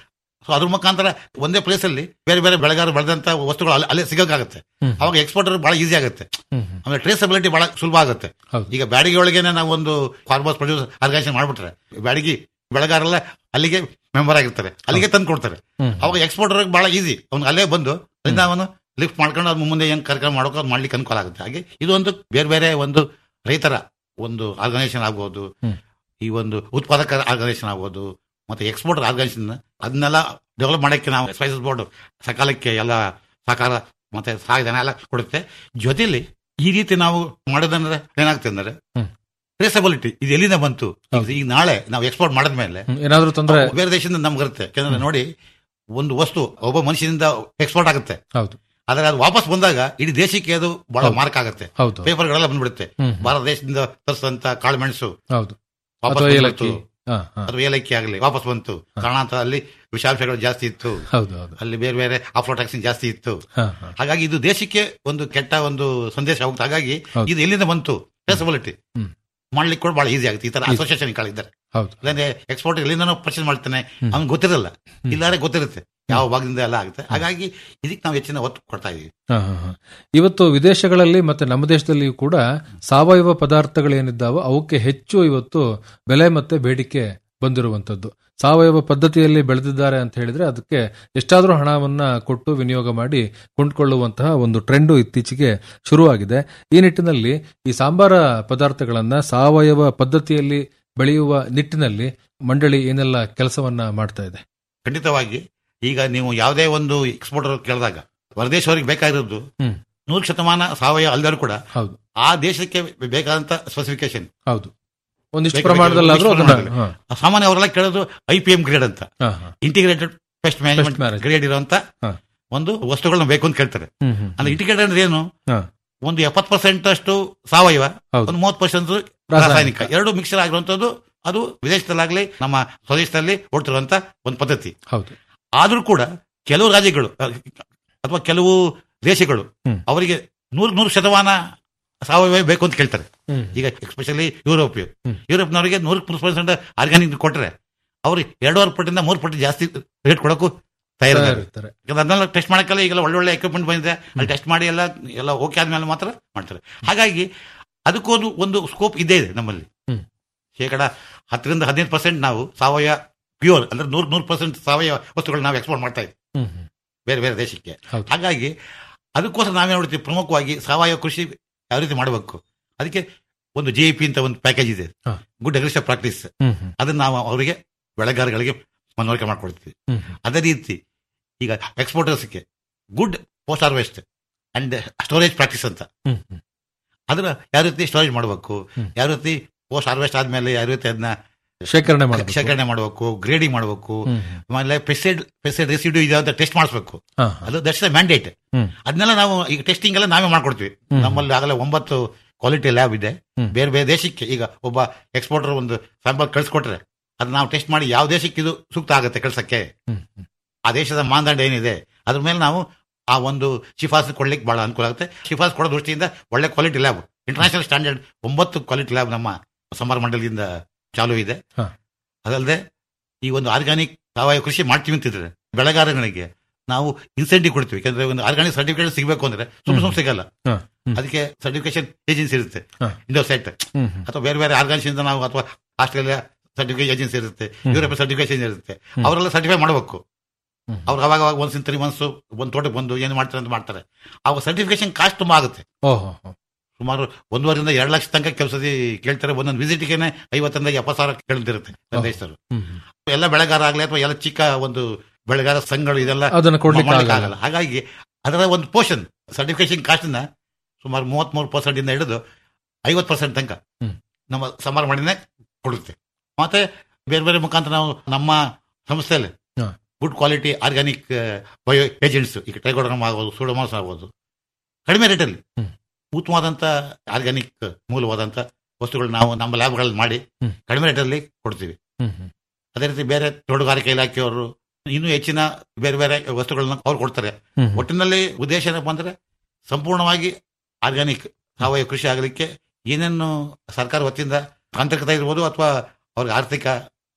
ಸೊ ಅದ್ರ ಮುಖಾಂತರ ಒಂದೇ ಪ್ಲೇಸ್ ಅಲ್ಲಿ ಬೇರೆ ಬೇರೆ ಬೆಳೆಗಾರ ಬೆಳೆದಂತ ವಸ್ತುಗಳು ಅಲ್ಲಿ- ಅಲ್ಲೇ ಸಿಗೋಕ್ಕಾಗುತ್ತೆ ಹ್ಮ್. ಅವಾಗ ಎಕ್ಸ್ಪೋರ್ಟರ್ ಬಹಳ ಈಸಿ ಆಗುತ್ತೆ ಹ್ಮ್. ಆಮೇಲೆ ಟ್ರೇಸಬಿಲಿಟಿ ಬಹಳ ಸುಲಭ ಆಗುತ್ತೆ ಹೌದು. ಈಗ ಬ್ಯಾಡಿಗೆ ಒಳಗೇನೆ ನಾವು ಒಂದು ಫಾರ್ಮರ್ಸ್ ಪ್ರೊಡ್ಯೂಸ್ ಆರ್ಗನೈಸೇಷನ್ ಮಾಡ್ಬಿಟ್ರೆ ಬ್ಯಾಡಿಗೆ ಬೆಳೆಗಾರೆಲ್ಲ ಅಲ್ಲಿಗೆ ಮೆಂಬರ್ ಆಗಿರ್ತಾರೆ ಅಲ್ಲಿಗೆ ತಂದು ಕೊಡ್ತಾರೆ ಹ್ಮ್. ಅವಾಗ ಎಕ್ಸ್ಪೋರ್ಟರ್ ಬಹಳ ಈಸಿ ಅವ್ನು ಅಲ್ಲೇ ಬಂದು ಅಲ್ಲಿಂದ ಅವನು ಲಿಫ್ಟ್ ಮಾಡ್ಕೊಂಡು ಅದು ಮುಂದೆ ಹೆಂಗ್ ಕಾರ್ಯಕ್ರಮ ಮಾಡೋಕೆ ಅದು ಮಾಡ್ಲಿಕ್ಕೆ ಅನುಕೂಲ ಆಗುತ್ತೆ ಹಾಗೆ ಇದು ಒಂದು ಬೇರೆ ಬೇರೆ ಒಂದು ರೈತರ ಒಂದು ಆರ್ಗನೈಸೇಷನ್ ಆಗ್ಬೋದು ಹ್ಮ್. ಈ ಒಂದು ಉತ್ಪಾದಕ ಆರ್ಗನೈಸೇಷನ್ ಆಗ್ಬೋದು ಮತ್ತೆ ಎಕ್ಸ್ಪೋರ್ಟರ್ ಆರ್ಗನೈಸೇಷನ್ ಅದನ್ನೆಲ್ಲ ಡೆವಲಪ್ ಮಾಡಕ್ಕೆ ನಾವು ಸ್ಪೈಸಸ್ ಬೋರ್ಡ್ ಸಕಾಲಕ್ಕೆ ಎಲ್ಲ ಸಹಕಾರ ಮತ್ತೆ ಸಹಾಯಧನ ಎಲ್ಲ ಕೊಡುತ್ತೆ ಜೊತೆಲಿ ಈ ರೀತಿ ನಾವು ಮಾಡೋದಂದ್ರೆ ಏನಾಗ್ತದೆ ಅಂದ್ರೆ ಹ್ಮ್. ಟ್ರೇಸಬಿಲಿಟಿ ಇದು ಎಲ್ಲಿಂದ ಬಂತು ಈಗ ಈಗ ನಾಳೆ ನಾವು ಎಕ್ಸ್ಪೋರ್ಟ್ ಮಾಡಿದ್ಮೇಲೆ ಹ್ಮ್. ಏನಾದ್ರೂ ತೊಂದ್ರೆ ಬೇರೆ ದೇಶದಿಂದ ನಮ್ಗೆ ಬರುತ್ತೆ ಯಾಕಂದ್ರೆ ನೋಡಿ ಒಂದು ವಸ್ತು ಒಬ್ಬ ಮನುಷ್ಯನಿಂದ ಎಕ್ಸ್ಪೋರ್ಟ್ ಆಗುತ್ತೆ ಹೌದು ಆದ್ರೆ ಅದು ವಾಪಸ್ ಬಂದಾಗ ಇಡೀ ದೇಶಕ್ಕೆ ಅದು ಬಹಳ ಹೌದು. ಮಾರ್ಕ್ ಆಗುತ್ತೆ ಹೌದು ಪೇಪರ್ಗಳೆಲ್ಲ ಬಂದ್ಬಿಡುತ್ತೆ ಹ್ಮ್. ಭಾರತ ದೇಶದಿಂದ ತರಿಸಿದಂತ ಕಾಳುಮೆಣಸು ಹೌದು ವಾಪಸ್ ಅಥವಾ ಬಂದ್ಬಿಡ್ತು. ಏಲಕ್ಕಿ ಹಾ, ಹಾ. ಅಥವಾ ಏಲಕ್ಕಿ ಆಗಲಿ ವಾಪಸ್ ಬಂತು ಕಾರಣಾಂತರ ಅಲ್ಲಿ ವಿಷಾಂಶಗಳು ಜಾಸ್ತಿ ಇತ್ತು ಹೌದು ಹೌದು ಅಲ್ಲಿ ಬೇರೆ ಬೇರೆ ಆಫ್ಲೋಟಾಕ್ಸಿನ್ ಜಾಸ್ತಿ ಇತ್ತು ಹಾ, ಹಾ. ಹಾಗಾಗಿ ಇದು ದೇಶಕ್ಕೆ ಒಂದು ಕೆಟ್ಟ ಒಂದು ಸಂದೇಶ ಹೋಗುತ್ತೆ ಹಾಗಾಗಿ ಹೌದು. ಇದು ಎಲ್ಲಿಂದ ಬಂತು ಟ್ರೇಸಬಿಲಿಟಿ ಹ್ಮ್. ಮಾಡ್ಲಿಕ್ಕೆ ಕೂಡ ಬಹಳ ಈಸಿ ಆಗುತ್ತೆ ಈ ತರ Easy. ಅಸೋಸಿಯೇಷನ್ ಗಳಿದ್ದಾರೆ ಹೌದು ಇಲ್ಲಾಂದ್ರೆ ಎಕ್ಸ್ಪೋರ್ಟ್ ಎಲ್ಲಿಂದ ಪರ್ಚೇಸ್ ಮಾಡ್ತಾನೆ ಹ್ಮ್. ಅವ್ನಿಗೆ ಗೊತ್ತಿರಲ್ಲ ಹ್ಮ್. ಇಲ್ಲಾರೆ ಗೊತ್ತಿರುತ್ತೆ ಯಾವ ಭಾಗದಿಂದ ಎಲ್ಲ ಆಗುತ್ತೆ ಹಾಗಾಗಿ ಇದಕ್ಕೆ ನಾವು ಹೆಚ್ಚಿನ ಒತ್ತು ಕೊಡ್ತಾ ಇದೀವಿ ಹಾ, ಹಾ, ಹಾ. ಇವತ್ತು ವಿದೇಶಗಳಲ್ಲಿ ಮತ್ತೆ ನಮ್ಮ ದೇಶದಲ್ಲಿಯೂ ಕೂಡ ಸಾವಯವ ಪದಾರ್ಥಗಳೇನಿದ್ದಾವೋ ಅವಕ್ಕೆ ಹೆಚ್ಚು ಇವತ್ತು ಬೆಲೆ ಮತ್ತೆ ಬೇಡಿಕೆ ಬಂದಿರುವಂತದ್ದು ಸಾವಯವ ಪದ್ಧತಿಯಲ್ಲಿ ಬೆಳೆದಿದ್ದಾರೆ ಅಂತ ಹೇಳಿದ್ರೆ ಅದಕ್ಕೆ ಎಷ್ಟಾದರೂ ಹಣವನ್ನ ಕೊಟ್ಟು ವಿನಿಯೋಗ ಮಾಡಿ ಕೊಂಡ್ಕೊಳ್ಳುವಂತಹ ಒಂದು ಟ್ರೆಂಡು ಇತ್ತೀಚೆಗೆ ಶುರುವಾಗಿದೆ ಈ ನಿಟ್ಟಿನಲ್ಲಿ ಈ ಸಾಂಬಾರ ಪದಾರ್ಥಗಳನ್ನ ಸಾವಯವ ಪದ್ಧತಿಯಲ್ಲಿ ಬೆಳೆಯುವ ನಿಟ್ಟಿನಲ್ಲಿ ಮಂಡಳಿ ಏನೆಲ್ಲ ಕೆಲಸವನ್ನ ಮಾಡ್ತಾ ಇದೆ ಖಂಡಿತವಾಗಿ ಈಗ ನೀವು ಯಾವುದೇ ಒಂದು ಎಕ್ಸ್ಪೋರ್ಟರ್ ಕೇಳಿದಾಗ ಹೊರದೇಶವರಿಗೆ ಬೇಕಾಗಿರೋದು ಹ್ಮ್. ನೂರು ಶತಮಾನ ಸಾವಯವ ಅಲ್ಲರೂ ಕೂಡ ಹೌದು ಆ ದೇಶಕ್ಕೆ ಬೇಕಾದಂತ ಸ್ಪೆಸಿಫಿಕೇಶನ್ ಹೌದು ಒಂದಿಷ್ಟು ಪ್ರಮಾಣದಲ್ಲಾದ್ರೂ ಅದನ್ನ ಹಾ, ಸಾಮಾನ್ಯ ಅವರೆಲ್ಲ ಕೇಳೋದು ಐ ಪಿ ಎಂ ಗ್ರೇಡ್ ಅಂತ ಹಾ, ಹಾ. Integrated pest management management. Grade ಇರುವಂತ ಹಾ. ಒಂದು ವಸ್ತುಗಳನ್ನ ಬೇಕು ಅಂತ ಕೇಳ್ತಾರೆ ಹ್ಮ್, ಹ್ಮ್, ಅಂದ್ರೆ ಇಂಟಿಗ್ರೇಟೆಡ್ ಅಂದ್ರೆ ಏನು ಹಾ. ಒಂದು ಎಪ್ಪತ್ತು ಪರ್ಸೆಂಟ್ ಅಷ್ಟು ಸಾವಯವ ಹೌದು. ಒಂದು ಮೂವತ್ತು ಪರ್ಸೆಂಟ್ ರಾಸಾಯನಿಕ. ರಾಸಾಯನಿಕ ಎರಡು ಮಿಕ್ಸರ್ ಆಗಿರುವಂತದ್ದು ಅದು ವಿದೇಶದಲ್ಲಾಗ್ಲಿ ನಮ್ಮ ಸ್ವದೇಶದಲ್ಲಿ ಓಡ್ತಿರುವಂತ ಒಂದು ಪದ್ಧತಿ ಹೌದು ಆದ್ರೂ ಕೂಡ ಕೆಲವು ರಾಜ್ಯಗಳು ಅಹ್, ಅಥವಾ ಕೆಲವು ದೇಶಗಳು ಹ್ಮ್. ಅವರಿಗೆ ನೂರು ನೂರು ಶತಮಾನ ಸಾವಯವ ಬೇಕು ಅಂತ ಕೇಳ್ತಾರೆ ಹ್ಮ್. ಈಗ ಎಸ್ಪೆಷಲಿ ಯುರೋಪ್ ಹ್ಮ್. ಯುರೋಪ್ನವರಿಗೆ ನೂರು ಪರ್ಸೆಂಟ್ ಆರ್ಗ್ಯಾನಿಕ್ ಕೊಟ್ಟರೆ ಅವ್ರಿಗೆ ಎರಡೂವರೆ ಪಟ್ಟಿಂದ ಮೂರು ಪಟ್ಟು ಜಾಸ್ತಿ ರೇಟ್ ಕೊಡಕ್ಕೂ ತಯಾರಿದ್ದಾರೆ ತಯಾರಿರ್ತಾರೆ. ಯಾಕಂದ್ರೆ ಅದನ್ನೆಲ್ಲ ಟೆಸ್ಟ್ ಮಾಡಕ್ಕೆಲ್ಲ ಈಗೆಲ್ಲ ಒಳ್ಳೆ ಒಳ್ಳೆ ಎಕ್ವಿಪ್ಮೆಂಟ್ ಬಂದಿದೆ ಅಲ್ಲಿ ಟೆಸ್ಟ್ ಮಾಡಿ ಎಲ್ಲ ಎಲ್ಲ ಓಕೆ ಆದ್ಮೇಲೆ ಮಾತ್ರ ಮಾಡ್ತಾರೆ ಹಾಗಾಗಿ ಅದಕ್ಕೊಂದು ಒಂದು ಸ್ಕೋಪ್ ಇದ್ದೇ ಇದೆ ನಮ್ಮಲ್ಲಿ ಹ್ಮ್. ಶೇಕಡ ಹತ್ತರಿಂದ ಹದಿನೈದು ಪರ್ಸೆಂಟ್ ನಾವು ಸಾವಯವ ಪ್ಯೂರ್ ಅಂದ್ರೆ ನೂರ್ ನೂರು ಪರ್ಸೆಂಟ್ ಸಾವಯವ ವಸ್ತುಗಳು ನಾವು ಎಕ್ಸ್ಪೋರ್ಟ್ ಮಾಡ್ತಾ ಇದ್ದೀವಿ ಹ್ಮ್, ಹ್ಮ್. ಬೇರೆ ಬೇರೆ ದೇಶಕ್ಕೆ ಹೌದು. ಹಾಗಾಗಿ ಅದಕ್ಕೋಸ್ಕರ ನಾವೇ ನೋಡ್ತೀವಿ ಪ್ರಮುಖವಾಗಿ ಸಾವಯವ ಕೃಷಿ ಯಾವ ರೀತಿ ಮಾಡಬೇಕು ಅದಕ್ಕೆ ಒಂದು ಜೆ ಪಿ ಅಂತ ಒಂದು ಪ್ಯಾಕೇಜ್ ಇದೆ ಹಾ. ಗುಡ್ ಅಗ್ರಿಕಲ್ಚರ್ ಪ್ರಾಕ್ಟೀಸ್ ಹ್ಮ್, ಹ್ಮ್. ಅದನ್ನ ನಾವು ಅವರಿಗೆ ಬೆಳೆಗಾರಗಳಿಗೆ ಮನವರಿಕೆ ಮಾಡ್ಕೊಡ್ತೀವಿ ಹ್ಮ್, ಹ್ಮ್. ಅದೇ ರೀತಿ ಈಗ ಎಕ್ಸ್ಪೋರ್ಟರ್ಸ್ಗೆ good post harvest and storage practice ಅಂತ ಹ್ಮ್, ಹ್ಮ್. ಅದನ್ನ ಯಾವ ರೀತಿ ಸ್ಟೋರೇಜ್ ಮಾಡಬೇಕು ಹ್ಮ್. ಯಾವ ರೀತಿ ಪೋಸ್ಟ್ ಹಾರ್ವೆಸ್ಟ್ ಆದ್ಮೇಲೆ ಯಾವ ರೀತಿ ಅದನ್ನ ಶೇಖರಣೆ ಮಾಡಬೇಕು. ಶೇಖರಣೆ ಮಾಡಬೇಕು ಗ್ರೇಡಿಂಗ್ ಮಾಡಬೇಕು ಹ್ಮ್, ಆಮೇಲೆ ಪೆಸ್ಟೈಡ್ ಪೆಸ್ಟೈಡ್ ರೆಸಿಡ್ಯೂ ಇದೆ ಅಂತ ಟೆಸ್ಟ್ ಮಾಡಿಸ್ಬೇಕು ಹಾ, ಹಾ. ಅದು ದಟ್ಸ್ ಮ್ಯಾಂಡೇಟ್ ಹ್ಮ್. ಅದನ್ನೆಲ್ಲ ನಾವು ಈಗ ಟೆಸ್ಟಿಂಗ್ ಎಲ್ಲ ನಾವೇ ಮಾಡ್ಕೊಡ್ತೀವಿ ಹ್ಮ್. ನಮ್ಮಲ್ಲಿ ಆಗಲೇ ಒಂಬತ್ತು ಕ್ವಾಲಿಟಿ ಲ್ಯಾಬ್ ಇದೆ ಹ್ಮ್. ಬೇರೆ ಬೇರೆ ದೇಶಕ್ಕೆ ಈಗ ಒಬ್ಬ ಎಕ್ಸ್ಪೋರ್ಟರ್ ಒಂದು ಸ್ಯಾಂಪಲ್ ಕಳ್ಸಿಕೊಟ್ರೆ ಅದನ್ನ ನಾವು ಟೆಸ್ಟ್ ಮಾಡಿ ಯಾವ ದೇಶಕ್ಕೆ ಇದು ಸೂಕ್ತ ಆಗುತ್ತೆ ಕಳ್ಸಕ್ಕೆ ಹ್ಮ್, ಹ್ಮ್. ಆ ದೇಶದ ಮಾನದಂಡ ಏನಿದೆ ಅದ್ರ ಮೇಲೆ ನಾವು ಆ ಒಂದು ಶಿಫಾರಸು ಕೊಡ್ಲಿಕ್ಕೆ ಬಹಳ ಅನುಕೂಲ ಆಗುತ್ತೆ ಶಿಫಾರಸು ಕೊಡೋ ದೃಷ್ಟಿಯಿಂದ ಒಳ್ಳೆ ಕ್ವಾಲಿಟಿ ಲ್ಯಾಬ್ ಇಂಟರ್ನ್ಯಾಷನಲ್ ಸ್ಟ್ಯಾಂಡರ್ಡ್ ಒಂಬತ್ತು ಕ್ವಾಲಿಟಿ ಲ್ಯಾಬ್ ನಮ್ಮ ಸಂಬಾರ ಮಂಡಲದಿಂದ ಚಾಲೂ ಇದೆ ಹಾ. ಅದಲ್ಲದೆ ಈ ಒಂದು ಆರ್ಗಾನಿಕ್ ಸಾವಯವ ಕೃಷಿ ಮಾಡ್ತೀವಿ ಅಂತಿದ್ರೆ ಬೆಳೆಗಾರಗಳಿಗೆ ನಾವು ಇನ್ಸೆಂಟಿವ್ ಕೊಡ್ತೀವಿ ಯಾಕಂದ್ರೆ ಒಂದು ಆರ್ಗಾನಿಕ್ ಸರ್ಟಿಫಿಕೇಟ್ ಸಿಗಬೇಕು ಅಂದ್ರೆ ಸುಮ್ಮನೆ ಸುಮ್ಮನೆ ಸಿಗಲ್ಲ ಹಾ, ಹ್ಮ್. ಅದಕ್ಕೆ ಸರ್ಟಿಫಿಕೇಶನ್ ಏಜೆನ್ಸಿ ಇರುತ್ತೆ ಹಾ. ಇಂಡೋಸೆಟ್ ಹ್ಮ್, ಹ್ಮ್. ಅಥವಾ ಬೇರೆ ಬೇರೆ ಆರ್ಗಾನಿಕ್ಸ್ ಇಂದ ನಾವು ಅಥವಾ ಆಸ್ಟ್ರೇಲಿಯಾ ಸರ್ಟಿಫಿಕೇಟ್ ಏಜೆನ್ಸಿ ಇರುತ್ತೆ ಹ್ಮ್. ಯುರೋಪಿಯನ್ ಸರ್ಟಿಫಿಕೇಶನ್ ಇರುತ್ತೆ ಹ್ಮ್. ಅವರೆಲ್ಲ ಸರ್ಟಿಫೈ ಮಾಡಬೇಕು ಹ್ಮ್. ಅವ್ರು ಅವಾಗ ಅವಾಗ ಒಂದ್ಸಿನ ತ್ರೀ ಮಂತ್ಸ್ ಒಂದು ತೋಟಕ್ಕೆ ಬಂದು ಏನು ಮಾಡ್ತಾರೆ ಅಂತ ಮಾಡ್ತಾರೆ ಅವಾಗ ಸರ್ಟಿಫಿಕೇಶನ್ ಕಾಸ್ಟ್ ತುಂಬಾ ಆಗುತ್ತೆ ಓಹೋ ಹೋ. ಸುಮಾರು ಒಂದೂವರೆಯಿಂದ ಎರಡು ಲಕ್ಷ ತನಕ ಕೆಲಸದಿ ಕೇಳ್ತಾರೆ ಒಂದೊಂದು ವಿಸಿಟ್ಗೆ ಐವತ್ತರಿಂದ ಎಪ್ಪತ್ತು ಸಾವಿರ ಕೇಳ್ತಿರುತ್ತೆ ನಮ್ಮ ದೇಶದವರು ಹ್ಮ್, ಹ್ಮ್. ಎಲ್ಲ ಬೆಳೆಗಾರ ಆಗಲಿ ಅಥವಾ ಎಲ್ಲ ಚಿಕ್ಕ ಒಂದು ಬೆಳೆಗಾರ ಸಂಘಗಳು ಇದೆಲ್ಲ ಅದನ್ನ ಕೊಡ್ಲಿಕ್ಕೆ ಮಾಡ್ಲಿಕ್ಕೆ ಆಗಲ್ಲ. ಆಗಲ್ಲ ಹಾಗಾಗಿ ಅದರ ಒಂದು ಪೋರ್ಷನ್ ಸರ್ಟಿಫಿಕೇಶನ್ ಕಾಸ್ಟ್ನ ಸುಮಾರು ಮೂವತ್ಮೂರು ಪರ್ಸೆಂಟ್ ಇಂದ ಹಿಡಿದು ಐವತ್ತು ಪರ್ಸೆಂಟ್ ತನಕ ಹ್ಮ್. ನಮ್ಮ ಸಮಾರ ಮಾಡಿನೇ ಕೊಡುತ್ತೆ ಮತ್ತೆ ಬೇರೆ ಬೇರೆ ಮುಖಾಂತರ ನಾವು ನಮ್ಮ ಸಂಸ್ಥೆಯಲ್ಲಿ ಹಾ. Good quality organic bio agents ಈಗ ಟ್ರೈಗೋಡರ್ಮ್ ಆಗ್ಬೋದು ಸೂಡೋಮಾಸ್ ಆಗ್ಬೋದು ಕಡಿಮೆ ರೇಟಲ್ಲಿ ಹ್ಮ್. ಉತ್ತಮವಾದಂತ ಆರ್ಗ್ಯಾನಿಕ್ ಮೂಲವಾದಂತ ವಸ್ತುಗಳು ನಾವು ನಮ್ಮ ಲ್ಯಾಬ್ಗಳಲ್ಲಿ ಮಾಡಿ ಹ್ಮ್. ಕಡಿಮೆ ರೇಟಲ್ಲಿ ಕೊಡ್ತೀವಿ ಹ್ಮ್, ಹ್ಮ್. ಅದೇ ರೀತಿ ಬೇರೆ ತೋಟಗಾರಿಕೆ ಇಲಾಖೆಯವರು ಇನ್ನೂ ಹೆಚ್ಚಿನ ಬೇರೆ ಬೇರೆ ವಸ್ತುಗಳನ್ನ ಅವ್ರು ಕೊಡ್ತಾರೆ ಹ್ಮ್, ಹ್ಮ್. ಒಟ್ಟಿನಲ್ಲಿ ಉದ್ದೇಶ ಏನಪ್ಪ ಅಂದ್ರೆ ಸಂಪೂರ್ಣವಾಗಿ ಆರ್ಗ್ಯಾನಿಕ್ ಸಾವಯವ ಕೃಷಿ ಆಗಲಿಕ್ಕೆ ಏನೇನು ಸರ್ಕಾರ ವತಿಯಿಂದ ತಾಂತ್ರಿಕತೆ ಇರ್ಬೋದು ಅಥವಾ ಅವ್ರಿಗೆ ಆರ್ಥಿಕ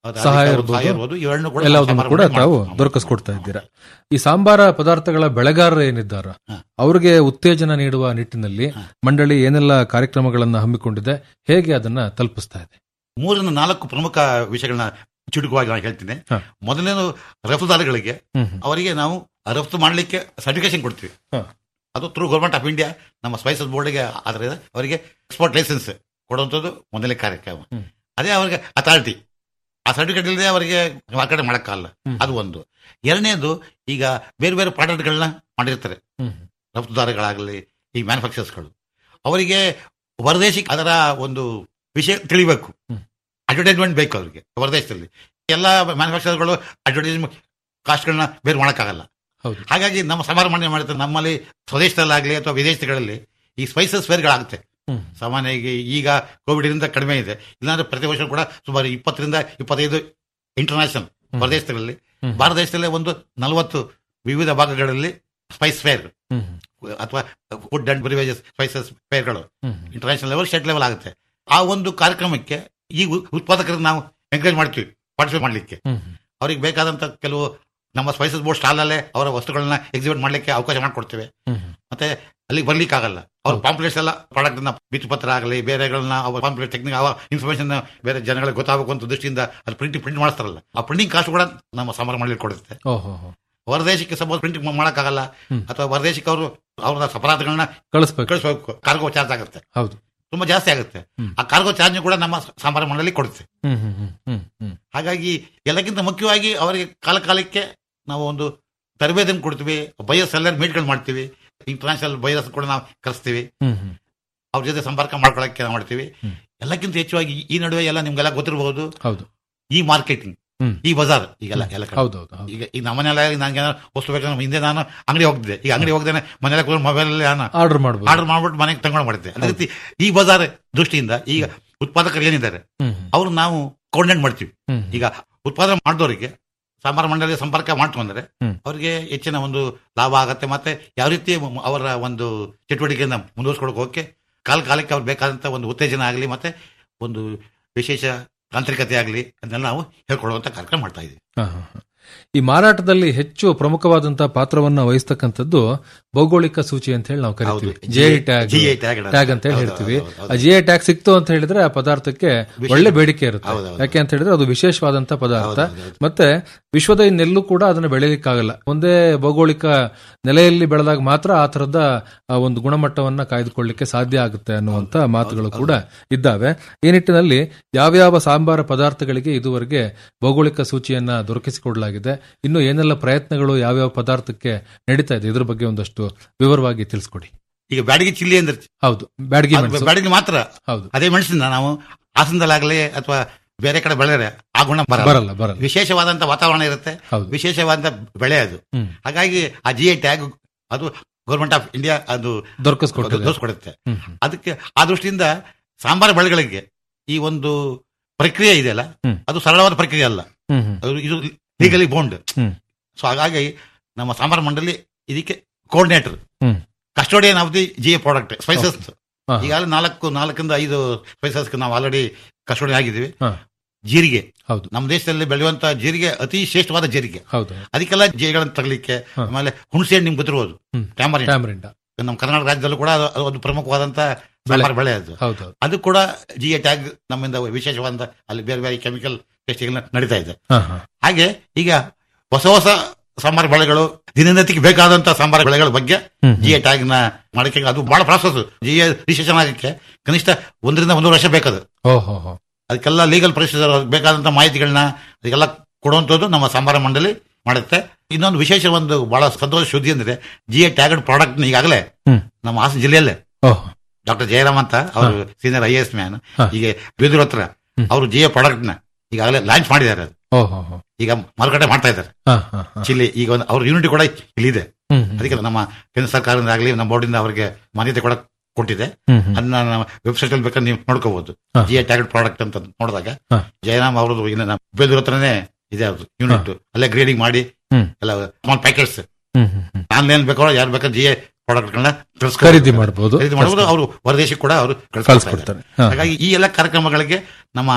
ಅದು ಸಹಾಯ ಅದಕ್ಕೆ ಸಹಾಯ ಇರ್ಬೋದು ಇರ್ಬೋದು, ಇವೆರಡನ್ನೂ ಕೂಡ ಎಲ್ಲದನ್ನು ಸಾಂಬಾರ್ ಕೂಡ ಮಾಡಿ ತಾವು ಮಾಡ್ತೀವಿ. ದೊರಕಿಸ್ಕೊಡ್ತಾ ಇದ್ದೀರಾ ಈ ಸಾಂಬಾರ ಪದಾರ್ಥಗಳ ಬೆಳೆಗಾರರು ಏನಿದ್ದಾರ ಅವರಿಗೆ ಉತ್ತೇಜನ ನೀಡುವ ನಿಟ್ಟಿನಲ್ಲಿ ಮಂಡಳಿ ಏನೆಲ್ಲ ಕಾರ್ಯಕ್ರಮಗಳನ್ನ ಹಮ್ಮಿಕೊಂಡಿದೆ ಹೇಗೆ ಅದನ್ನ ತಲುಪಿಸ್ತಾ ಇದೆ ಮೂರರಿಂದ ನಾಲ್ಕು ಪ್ರಮುಖ ವಿಷಯಗಳನ್ನ ಚುಟುಕವಾಗಿ ನಾನು ಹೇಳ್ತೀನಿ ಮೊದಲನೇದು ರಫ್ತುದಾರಗಳಿಗೆ ಹ್ಮ್. ಅವರಿಗೆ ನಾವು ರಫ್ತು ಮಾಡಲಿಕ್ಕೆ ಸರ್ಟಿಫಿಕೇಶನ್ ಕೊಡ್ತೀವಿ ಅದು ಥ್ರೂ ಗೌರ್ಮೆಂಟ್ ಆಫ್ ಇಂಡಿಯಾ ನಮ್ಮ ಸ್ಪೈಸಸ್ ಬೋರ್ಡ್ಗೆ ಆಧಾರದ ಅವರಿಗೆ ಎಕ್ಸ್ಪೋರ್ಟ್ ಲೈಸೆನ್ಸ್ ಕೊಡುವಂಥದ್ದು ಮೊದಲನೇ ಕಾರ್ಯಕ್ರಮ ಅದೇ ಅವರಿಗೆ ಅಥಾರಿಟಿ ಆ ಸರ್ಟಿಫಿಕೇಟ್ ಇಲ್ಲದೆ ಅವರಿಗೆ ಮಾರ್ಕೆಟ್ ಮಾಡೋಕ್ಕಾಗಲ್ಲ ಅದು ಒಂದು ಎರಡನೇದು ಈಗ ಬೇರೆ ಬೇರೆ ಪ್ರಾಡಕ್ಟ್ಗಳನ್ನ ಮಾಡಿರ್ತಾರೆ ರಫ್ತುದಾರಗಳಾಗಲಿ ಈ ಮ್ಯಾನುಫ್ಯಾಕ್ಚರ್ಸ್ಗಳು ಅವರಿಗೆ ಹೊರದೇಶಿ ಅದರ ಒಂದು ವಿಷಯ ತಿಳಿಬೇಕು ಅಡ್ವರ್ಟೈಸ್ಮೆಂಟ್ ಬೇಕು ಅವರಿಗೆ ಹೊರದೇಶದಲ್ಲಿ ಎಲ್ಲ ಮ್ಯಾನುಫ್ಯಾಕ್ಚರ್ಗಳು ಅಡ್ವರ್ಟೈಸ್ಮೆಂಟ್ ಕಾಸ್ಟ್ಗಳನ್ನ ಬೇರೆ ಮಾಡೋಕ್ಕಾಗಲ್ಲ ಹೌದು. ಹಾಗಾಗಿ ನಮ್ಮ ಸಮಾರಂಭ ಮಾಡಿರ್ತಾರೆ ನಮ್ಮಲ್ಲಿ ಸ್ವದೇಶದಲ್ಲಾಗಲಿ ಅಥವಾ ವಿದೇಶಗಳಲ್ಲಿ ಈ ಸ್ಪೈಸಸ್ ಫೇರ್ಗಳಾಗುತ್ತೆ ಹ್ಮ್. ಸಾಮಾನ್ಯವಾಗಿ ಈಗ ಕೋವಿಡ್ ಇಂದ ಕಡಿಮೆ ಇದೆ ಇಲ್ಲಾಂದ್ರೆ ಪ್ರತಿ ವರ್ಷ ಕೂಡ ಸುಮಾರು ಇಪ್ಪತ್ತರಿಂದ ಇಪ್ಪತ್ತೈದು ಇಂಟರ್ನ್ಯಾಷನಲ್ ಹೊರದೇಶಗಳಲ್ಲಿ ಭಾರತ ದೇಶದಲ್ಲೇ ಒಂದು ನಲವತ್ತು ವಿವಿಧ ಭಾಗಗಳಲ್ಲಿ ಸ್ಪೈಸ್ ಫೇರ್ ಹ್ಮ್. ಅಥವಾ ಫುಡ್ ಅಂಡ್ ಬ್ರಿವೇಜಸ್ ಸ್ಪೈಸಸ್ ಫೇರ್ಗಳು ಹ್ಮ್. ಇಂಟರ್ನ್ಯಾಷನಲ್ ಲೆವೆಲ್ ಸ್ಟೇಟ್ ಲೆವೆಲ್ ಆಗುತ್ತೆ ಆ ಒಂದು ಕಾರ್ಯಕ್ರಮಕ್ಕೆ ಈ ಉ- ಉತ್ಪಾದಕರನ್ನ ನಾವು ಎಂಕರೇಜ್ ಮಾಡ್ತೀವಿ ಪಾರ್ಟಿಸಿಪೇಟ್ ಮಾಡಲಿಕ್ಕೆ ಹ್ಮ್. ಅವ್ರಿಗೆ ಬೇಕಾದಂತ ಕೆಲವು ನಮ್ಮ ಸ್ಪೈಸಸ್ ಬೋರ್ಡ್ ಸ್ಟಾಲ್ ಅಲ್ಲೇ ಅವರ ವಸ್ತುಗಳನ್ನ ಎಕ್ಸಿಬಿಟ್ ಮಾಡ್ಲಿಕ್ಕೆ ಅವಕಾಶ ಮಾಡಿಕೊಡ್ತೇವೆ ಹ್ಮ್. ಮತ್ತೆ ಅಲ್ಲಿಗೆ ಬರ್ಲಿಕ್ಕೆ ಆಗಲ್ಲ ಅವ್ರ ಪಾಂಪ್ಲೆಟ್ಸ್ ಎಲ್ಲ ಪ್ರಾಡಕ್ಟ್ ಬಿತ್ತುಪತ್ರ ಆಗಲಿ ಬೇರೆಗಳನ್ನ ಅವ್ರ ಪಾಂಪ್ಲೆಟ್ ಟೆಕ್ನಿಕ್ ಅವ ಇನ್ಫಾರ್ಮೇಶನ್ ಬೇರೆ ಜನಗಳಿಗೆ ಗೊತ್ತಾಗಬೇಕು ಅಂತ ದೃಷ್ಟಿಯಿಂದ ಅಲ್ಲಿ ಪ್ರಿಂಟ್ ಪ್ರಿಂಟ್ ಮಾಡಿಸ್ತಾರಲ್ಲ ಆ ಪ್ರಿಂಟಿಂಗ್ ಕಾಸ್ಟ್ ಕೂಡ ನಮ್ಮ ಸಮಾರಂಭ ಮಾಡಲಿಕ್ಕೆ ಕೊಡುತ್ತೆ ಓಹೋ ಹೋ. ಹೊರದೇಶಕ್ಕೆ ಸಪೋಸ್ ಪ್ರಿಂಟಿಂಗ್ ಮಾಡೋಕ್ಕಾಗಲ್ಲ ಅಥವಾ ಹೊರದೇಶಕ್ಕೆ ಅವರು ಅವರ ಅಪರಾಧಗಳನ್ನ ಕಳಿಸ್ಬೇಕು ಕಳಿಸ್ಬೇಕು ಕಾರ್ಗೋ ಚಾರ್ಜ್ ಆಗುತ್ತೆ ಹೌದು ತುಂಬಾ ಜಾಸ್ತಿ ಆಗುತ್ತೆ ಆ ಕಾರ್ಗೋ ಚಾರ್ಜ್ ಕೂಡ ನಮ್ಮ ಸಮಾರಂಭ ಮಂಡಳಿ ಕೊಡುತ್ತೆ ಹ್ಮ್ ಹ್ಮ್ ಹ್ಮ್ ಹ್ಮ್ ಹ್ಮ್ ಹಾಗಾಗಿ ಎಲ್ಲಕ್ಕಿಂತ ಮುಖ್ಯವಾಗಿ ಅವರಿಗೆ ಕಾಲ ಕಾಲಕ್ಕೆ ನಾವು ಒಂದು ತರಬೇತಿಯನ್ನು ಕೊಡ್ತೀವಿ ಬಯಸ್ ಎಲ್ಲ ಮೀಟ್ಗಳು ಮಾಡ್ತೀವಿ ಇಂಟರ್ನ್ಯಾಷನಲ್ ಬಯಸ್ ಕೂಡ ನಾವು ಕರೆಸ್ತೀವಿ ಹ್ಮ್ ಹ್ಮ್ ಅವ್ರ ಜೊತೆ ಸಂಪರ್ಕ ಮಾಡ್ಕೊಳಕ್ಕೆ ನಾವು ಮಾಡ್ತೀವಿ ಎಲ್ಲಕ್ಕಿಂತ ಹೆಚ್ಚುವಾಗಿ ಈ ನಡುವೆ ಎಲ್ಲ ನಿಮ್ಗೆಲ್ಲ ಗೊತ್ತಿರಬಹುದು ಹೌದು ಈ ಮಾರ್ಕೆಟಿಂಗ್ ಹ್ಮ್. ಈ ಬಜಾರ್ ಈಗೆಲ್ಲ ಎಲ್ಲ ಕಡೆ. ಹೌದು, ಹೌದು, ಹೌದು. ಈಗ ಈಗ ನಮ್ಮನೆಲ್ಲ ನಂಗೆ ಏನಾದ್ರು ವಸ್ತು ಬೇಕಾದ್ರೆ ಹಿಂದೆ ನಾನು ಅಂಗಡಿ ಹೋಗ್ತಿದ್ದೆ ಈಗ ಅಂಗಡಿ ಹೋಗ್ದೇನೆ ಮನೆಯಲ್ಲ ಕೂಡ ಮೊಬೈಲ್ ನಾನು ಆರ್ಡರ್ ಮಾಡ್ಬೋದು ಆರ್ಡರ್ ಮಾಡ್ಬಿಟ್ಟು ಮನೆಗೆ ತಗೊಂಡು ಮಾಡಿದ್ದೆ ಅದೇ ರೀತಿ ಈ ಬಜಾರ್ ದೃಷ್ಟಿಯಿಂದ ಈಗ ಉತ್ಪಾದಕರು ಏನಿದ್ದಾರೆ ಹ್ಮ್. ಅವ್ರು ನಾವು ಕೋರ್ಡಿನೇಟ್ ಮಾಡ್ತೀವಿ ಹ್ಮ್. ಈಗ ಉತ್ಪಾದನೆ ಮಾಡಿದವರಿಗೆ ಸಾಂಬಾರ ಮಂಡಳಿ ಸಂಪರ್ಕ ಮಾಡ್ಕೊಂಡ್ರೆ ಹ್ಮ್. ಅವರಿಗೆ ಹೆಚ್ಚಿನ ಒಂದು ಲಾಭ ಆಗತ್ತೆ ಮತ್ತೆ ಯಾವ ರೀತಿ ಮ- ಅವರ ಒಂದು ಚಟುವಟಿಕೆಯಿಂದ ಮುಂದುವರ್ಸ್ಕೊಳಕ್ ಹೋಗಕ್ಕೆ ಕಾಲ ಕಾಲಕ್ಕೆ ಅವ್ರಿಗೆ ಬೇಕಾದಂತ ಒಂದು ಉತ್ತೇಜನ ಆಗಲಿ ಮತ್ತೆ ಒಂದು ವಿಶೇಷ ತಾಂತ್ರಿಕತೆ ಆಗಲಿ ಅದನ್ನೆಲ್ಲ ನಾವು ಹೇಳ್ಕೊಳ್ಳುವಂತ ಕಾರ್ಯಕ್ರಮ ಮಾಡ್ತಾ ಇದ್ದೀವಿ ಹಾ, ಹಾ, ಹಾ. ಈ ಮಾರಾಟದಲ್ಲಿ ಹೆಚ್ಚು ಪ್ರಮುಖವಾದಂತಹ ಪಾತ್ರವನ್ನ ವಹಿಸ್ತಕ್ಕಂಥದ್ದು ಭೌಗೋಳಿಕ ಸೂಚಿ ಅಂತ ಹೇಳಿ ನಾವು ಕರಿತೀವಿ ಹೌದು. G GI tag GI tag tag ಅಂತ ಹೇಳಿ ಹೌದು, ಹೇಳ್ತೀವಿ ಹೌದು, ಹೌದು. ಆ ಜಿ ಐ ಟ್ಯಾಗ್ ಸಿಕ್ತು ಅಂತ ಹೇಳಿದ್ರೆ ಆ ಪದಾರ್ಥಕ್ಕೆ ವಿಶೇಷ- ಒಳ್ಳೆ ಬೇಡಿಕೆ ಇರುತ್ತೆ ಹೌದು, ಹೌದು. ಯಾಕೆ ಅಂತ ಹೇಳಿದ್ರೆ ಅದು ವಿಶೇಷವಾದಂತಹ ಪದಾರ್ಥ ಹೌದು, ಹೌದು. ಮತ್ತೆ ವಿಶ್ವದ ಇನ್ನೆಲ್ಲೂ ಕೂಡ ಅದನ್ನ ಬೆಳೆಯಲಿಕ್ಕಾಗಲ್ಲ ಒಂದೇ ಭೌಗೋಳಿಕ ನೆಲೆಯಲ್ಲಿ ಬೆಳೆದಾಗ ಮಾತ್ರ ಆ ತರದ ಆ ಒಂದು ಗುಣಮಟ್ಟವನ್ನ ಕಾಯ್ದುಕೊಳ್ಳಿಕ್ಕೆ ಸಾಧ್ಯ ಆಗುತ್ತೆ ಅನ್ನುವಂತ ಮಾತುಗಳು ಕೂಡ ಇದ್ದಾವೆ ಈ ನಿಟ್ಟಿನಲ್ಲಿ ಯಾವ್ಯಾವ ಸಾಂಬಾರ ಪದಾರ್ಥಗಳಿಗೆ ಇದುವರೆಗೆ ಭೌಗೋಳಿಕ ಸೂಚಿಯನ್ನ ದೊರಕಿಸಿಕೊಡಲಾಗಿದೆ ಇನ್ನು ಏನೆಲ್ಲ ಪ್ರಯತ್ನಗಳು ಯಾವ್ಯಾವ ಪದಾರ್ಥಕ್ಕೆ ನಡೀತಾ ಇದೆ ಇದ್ರ ಬಗ್ಗೆ ಒಂದಷ್ಟು ವಿವರವಾಗಿ ತಿಳಿಸ್ಕೊಡಿ ಈಗ ಬ್ಯಾಡಗಿ ಚಿಲ್ಲಿ ಅಂದ್ರೆ ಹೌದು ಬ್ಯಾಡಗಿ ಅದು ಮೆಣಸು. ಬ್ಯಾಡಗಿ ಮಾತ್ರ ಹೌದು ಅದೇ ಮೆಣಸಿನ ನಾವು ಹಾಸನದಲ್ಲಾಗಲಿ ಅಥವಾ ಬೇರೆ ಕಡೆ ಬೆಳೆದ್ರೆ ಆ ಗುಣ ಬರಲ್ಲ, ಬರಲ್ಲ. ವಿಶೇಷವಾದಂತ ವಾತಾವರಣ ಇರುತ್ತೆ ಹೌದು. ವಿಶೇಷವಾದಂತ ಬೆಳೆ ಅದು ಹ್ಮ್. ಹಾಗಾಗಿ ಆ ಜಿ ಐ ಟ್ಯಾಗ್ ಅದು ಗೌರ್ಮೆಂಟ್ ಆಫ್ ಇಂಡಿಯಾ ಅದು ದೊರಕಿಸ್ಕೊಟ್ಟಿದೆ. ದೋರಿಸ್ಕೊಡುತ್ತೆ ಹ್ಮ್. ಅದಕ್ಕೆ ಆ ದೃಷ್ಟಿಯಿಂದ ಸಾಂಬಾರ ಬೆಳೆಗಳಿಗೆ ಈ ಒಂದು ಪ್ರಕ್ರಿಯೆ ಇದೆಯಲ್ಲ ಹ್ಮ್. ಅದು ಸರಳವಾದ ಪ್ರಕ್ರಿಯೆ ಅಲ್ಲ ಹ್ಮ್, ಹ್ಮ್. ಅದು ಇದು ಲೀಗಲಿ ಬೋಂಡ್ ಹ್ಮ್. ಸೊ ಹಾಗಾಗಿ ನಮ್ಮ ಸಾಂಬಾರ ಮಂಡಳಿ ಇದಕ್ಕೆ ಕೋರ್ಡಿನೇಟರ್ ಹ್ಮ್. Custodian of the G A product spices ಹಾ. ಈಗಾಗಲೇ ನಾಲ್ಕು ನಾಲ್ಕರಿಂದ ಐದು ಸ್ಪೈಸಸ್ ನಾವು ಆಲ್ರೆಡಿ ಕಸ್ಟೋಡಿಯನ್ ಆಗಿದ್ದೀವಿ ಹಾ. ಜೀರಿಗೆ ಹೌದು ನಮ್ಮ ದೇಶದಲ್ಲಿ ಬೆಳೆಯುವಂತ ಜೀರಿಗೆ ಅತಿ ಶ್ರೇಷ್ಠವಾದ ಜೀರಿಗೆ ಹೌದು ಅದಕ್ಕೆಲ್ಲ ಜೀರಿಗಳನ್ನು ತರಲಿಕ್ಕೆ ಆಮೇಲೆ ಹುಣಸೆ ಹಣ್ಣು ನಿಮ್ಗೆ ಗೊತ್ತಿರ್ಬೋದು ಹ್ಮ್. ಟ್ಯಾಮರಿನ್ ಟ್ಯಾಮರಿಂಡ. ನಮ್ಮ ಕರ್ನಾಟಕ ರಾಜ್ಯದಲ್ಲೂ ಕೂಡ ಅದು- ಅದು ಒಂದು ಪ್ರಮುಖವಾದಂತ ಸಾಂಬಾರ ಬೆಳೆ ಅದು ಹೌದು ಅದು ಕೂಡ ಜಿ ಎ ಟ್ಯಾಗ್ ನಮ್ಮಿಂದ ವಿಶೇಷವಾದ ಅಲ್ಲಿ ಬೇರೆ ಬೇರೆ ಕೆಮಿಕಲ್ ಟೆಸ್ಟಿಂಗ್ ನಡೀತಾ ಇದೆ ಹಾ, ಹಾ. ಹಾಗೆ ಈಗ ಹೊಸ ಹೊಸ ಸಾಂಬಾರ ಬೆಳೆಗಳು ದಿನನಿತ್ಯಕ್ಕೆ ಬೇಕಾದಂತ ಸಾಂಬಾರ ಬೆಳೆಗಳ ಬಗ್ಗೆ ಹ್ಮ್. ಜಿ ಎ ಟ್ಯಾಗ್ ನ ಮಾಡಕ್ಕೆ ಅದು ಬಹಳ ಪ್ರಾಸೆಸ್ ಜಿ ಎ ರಿಜಿಸ್ಟ್ರೇಷನ್ ಆಗಕ್ಕೆ ಕನಿಷ್ಠ ಒಂದರಿಂದ ಒಂದು ವರ್ಷ ಬೇಕದು ಓಹೋ ಹೋ ಅದಕ್ಕೆಲ್ಲ ಲೀಗಲ್ ಪ್ರೊಸೀಜರ್ ಬೇಕಾದಂತ ಮಾಹಿತಿಗಳನ್ನ ಅದಕ್ಕೆಲ್ಲ ಕೊಡುವಂಥದ್ದು ನಮ್ಮ ಸಾಂಬಾರ ಮಂಡಳಿ ಮಾಡುತ್ತೆ ಇನ್ನೊಂದು ವಿಶೇಷ ಒಂದು ಬಹಳ ಸಂತೋಷ ಸುದ್ದಿ ಅಂದ್ರೆ ಜಿ ಎ ಟ್ಯಾಗಡ್ ಪ್ರಾಡಕ್ಟ್ ಈಗಾಗಲೇ ಹ್ಮ್. ನಮ್ಮ ಹಾಸನ ಜಿಲ್ಲೆಯಲ್ಲೇ ಓಹ್ ಡಾಕ್ಟರ್ ಜಯರಾಮ್ ಅಂತ ಅವರು ಸೀನಿಯರ್ ಐ ಎಸ್ ಮ್ಯಾನ್ ಹಾ. ಈಗ ಬೇದೂರ್ ಹತ್ರ ಅವರು ಜಿ ಎ ಪ್ರಾಡಕ್ಟ್ ನ ಈಗಾಗಲೇ ಲಾಂಚ್ ಮಾಡಿದ್ದಾರೆ ಅದು ಓಹೋ ಹೋ ಈಗ ಮಾರುಕಟ್ಟೆ ಮಾಡ್ತಾ ಇದ್ದಾರೆ ಹಾ, ಹಾ, ಹಾ. ಚಿಲ್ಲಿ ಈಗ ಒಂದು ಅವ್ರ ಯೂನಿಟಿ ಕೂಡ ಇಲ್ಲಿದೆ ಹ್ಮ್, ಹ್ಮ್. ಅದಕ್ಕೆ ನಮ್ಮ ಕೇಂದ್ರ ಸರ್ಕಾರದಿಂದ ಆಗಲಿ ನಮ್ಮ ಬೋರ್ಡಿಂದ ಅವರಿಗೆ ಮಾನ್ಯತೆ ಕೂಡ ಕೊಟ್ಟಿದೆ ಹ್ಮ್, ಹ್ಮ್. ಅದನ್ನ ನಮ್ಮ ವೆಬ್ಸೈಟ್ ಅಲ್ಲಿ ಬೇಕಾದ್ರೆ ನೀವು ನೋಡ್ಕೋಬಹುದು ಹಾ. ಜಿ ಎ ಟ್ಯಾಗೆಡ್ ಪ್ರಾಡಕ್ಟ್ ಅಂತ ನೋಡಿದಾಗ ಹಾ. ಜಯರಾಮ್ ಅವರದು ಈಗ ನಮ್ಮ ಬೇದೂರ್ ಹತ್ರನೇ ಇದೆ ಅವ್ರದ್ದು ಯೂನಿಟ್ ಅಲ್ಲೇ ಗ್ರೇಡಿಂಗ್ ಮಾಡಿ ಹ್ಮ್. ಎಲ್ಲ ಸ್ಮಾಲ್ ಪ್ಯಾಕೆಟ್ಸ್ ಹ್ಮ್, ಹ್ಮ್, ಹ್ಮ್. ಆನ್ಲೈನ್ ಬೇಕಾದ್ರೆ ಯಾರು ಬೇಕಾದ್ರೆ ಜಿ ಎ ಪ್ರಾಡಕ್ಟ್ ಗಳನ್ನ ಖರೀದಿ ಮಾಡ್ಬೋದು. ಖರೀದಿ ಮಾಡಬಹುದು ಅವರು ಹೊರದೇಶಕ್ಕೆ ಕೂಡ ಅವರು ಕಳ್ಸ್ಕೊಡ್ತಾರೆ. ಹಾ. ಹಾಗಾಗಿ ಈ ಎಲ್ಲ ಕಾರ್ಯಕ್ರಮಗಳಿಗೆ ನಮ್ಮ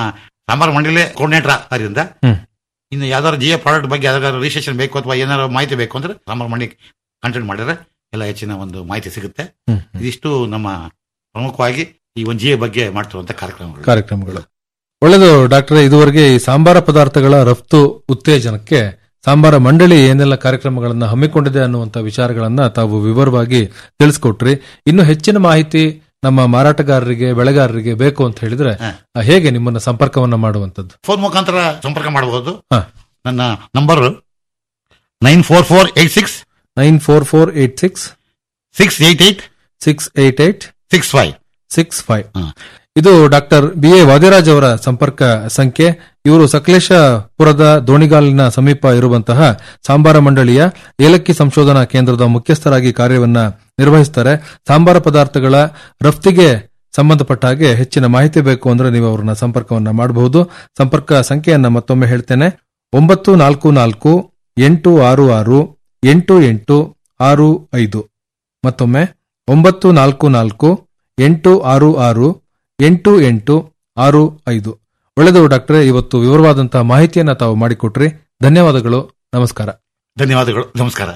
ಸಾಂಬಾರ್ ಮಂಡಳಿ ಕೋರ್ಡಿನೇಟರ್ ಆದ್ದರಿಂದ ಹ್ಮ್. ಇನ್ನು ಯಾವ್ದಾದ್ರು ಜಿಯೋ ಪ್ರಾಡಕ್ಟ್ ಬಗ್ಗೆ ಯಾವ್ದಾದ್ರು ರಿಜಿಸ್ಟ್ರೇಷನ್ ಬೇಕು ಅಥವಾ ಏನಾದ್ರು ಮಾಹಿತಿ ಬೇಕು ಅಂದ್ರೆ ಸಾಂಬಾರ್ ಮಂಡಿ ಕಾಂಟ್ಯಾಕ್ಟ್ ಮಾಡಿದ್ರೆ ಎಲ್ಲ ಹೆಚ್ಚಿನ ಒಂದು ಮಾಹಿತಿ ಸಿಗುತ್ತೆ ಹ್ಮ್. ಇದಿಷ್ಟು ನಮ್ಮ ಪ್ರಮುಖವಾಗಿ ಈ ಒಂದು ಜಿಯೋ ಬಗ್ಗೆ ಮಾಡ್ತಿರುವಂತ ಕಾರ್ಯಕ್ರಮಗಳು ಕಾರ್ಯಕ್ರಮಗಳು ಒಳ್ಳೆಯದು ಡಾಕ್ಟರ್ ಇದುವರೆಗೆ ಈ ಸಾಂಬಾರ ಪದಾರ್ಥಗಳ ರಫ್ತು ಉತ್ತೇಜನಕ್ಕೆ ಸಾಂಬಾರ ಮಂಡಳಿ ಏನೆಲ್ಲ ಕಾರ್ಯಕ್ರಮಗಳನ್ನ ಹಮ್ಮಿಕೊಂಡಿದೆ ಅನ್ನುವಂತ ವಿಚಾರಗಳನ್ನ ತಾವು ವಿವರವಾಗಿ ತಿಳಿಸ್ಕೊಟ್ರಿ ಇನ್ನು ಹೆಚ್ಚಿನ ಮಾಹಿತಿ ನಮ್ಮ ಮಾರಾಟಗಾರರಿಗೆ ಬೆಳೆಗಾರರಿಗೆ ಬೇಕು ಅಂತ ಹೇಳಿದ್ರೆ ಆ, ಹೇಗೆ ನಿಮ್ಮನ್ನ ಸಂಪರ್ಕವನ್ನ ಮಾಡುವಂತದ್ದು ಫೋನ್ ಮುಖಾಂತರ ಸಂಪರ್ಕ ಮಾಡಬಹುದು ಹಾ. ನನ್ನ number nine four four eight six nine four four eight six six eight eight six eight eight six five six five ಇದು ಡಾಕ್ಟರ್ ಬಿ ಎ ವಾದಿರಾಜ್ ಅವರ ಸಂಪರ್ಕ ಸಂಖ್ಯೆ ಇವರು ಸಕಲೇಶಪುರದ ದೋಣಿಗಾಲಿನ ಸಮೀಪ ಇರುವಂತಹ ಸಾಂಬಾರ ಮಂಡಳಿಯ ಏಲಕ್ಕಿ ಸಂಶೋಧನಾ ಕೇಂದ್ರದ ಮುಖ್ಯಸ್ಥರಾಗಿ ಕಾರ್ಯವನ್ನ ನಿರ್ವಹಿಸ್ತಾರೆ ಸಾಂಬಾರ ಪದಾರ್ಥಗಳ ರಫ್ತಿಗೆ ಸಂಬಂಧಪಟ್ಟ ಹಾಗೆ ಹೆಚ್ಚಿನ ಮಾಹಿತಿ ಬೇಕು ಅಂದ್ರೆ ನೀವು ಅವರನ್ನ ಸಂಪರ್ಕವನ್ನ ಮಾಡಬಹುದು ಸಂಪರ್ಕ ಸಂಖ್ಯೆಯನ್ನ ಮತ್ತೊಮ್ಮೆ ಹೇಳ್ತೇನೆ ಒಂಬತ್ತು ನಾಲ್ಕು ನಾಲ್ಕು ಎಂಟು ಆರು ಆರು ಎಂಟು ಎಂಟು ಆರು ಐದು ಮತ್ತೊಮ್ಮೆ ಒಂಬತ್ತು ನಾಲ್ಕು ನಾಲ್ಕು ಎಂಟು ಆರು ಆರು ಎಂಟು ಎಂಟು ಆರು ಐದು ಒಳ್ಳೆದು ಡಾಕ್ಟ್ರೆ ಇವತ್ತು ವಿವರವಾದಂತಹ ಮಾಹಿತಿಯನ್ನ ತಾವು ಮಾಡಿಕೊಟ್ರಿ ಧನ್ಯವಾದಗಳು ನಮಸ್ಕಾರ ಧನ್ಯವಾದಗಳು ನಮಸ್ಕಾರ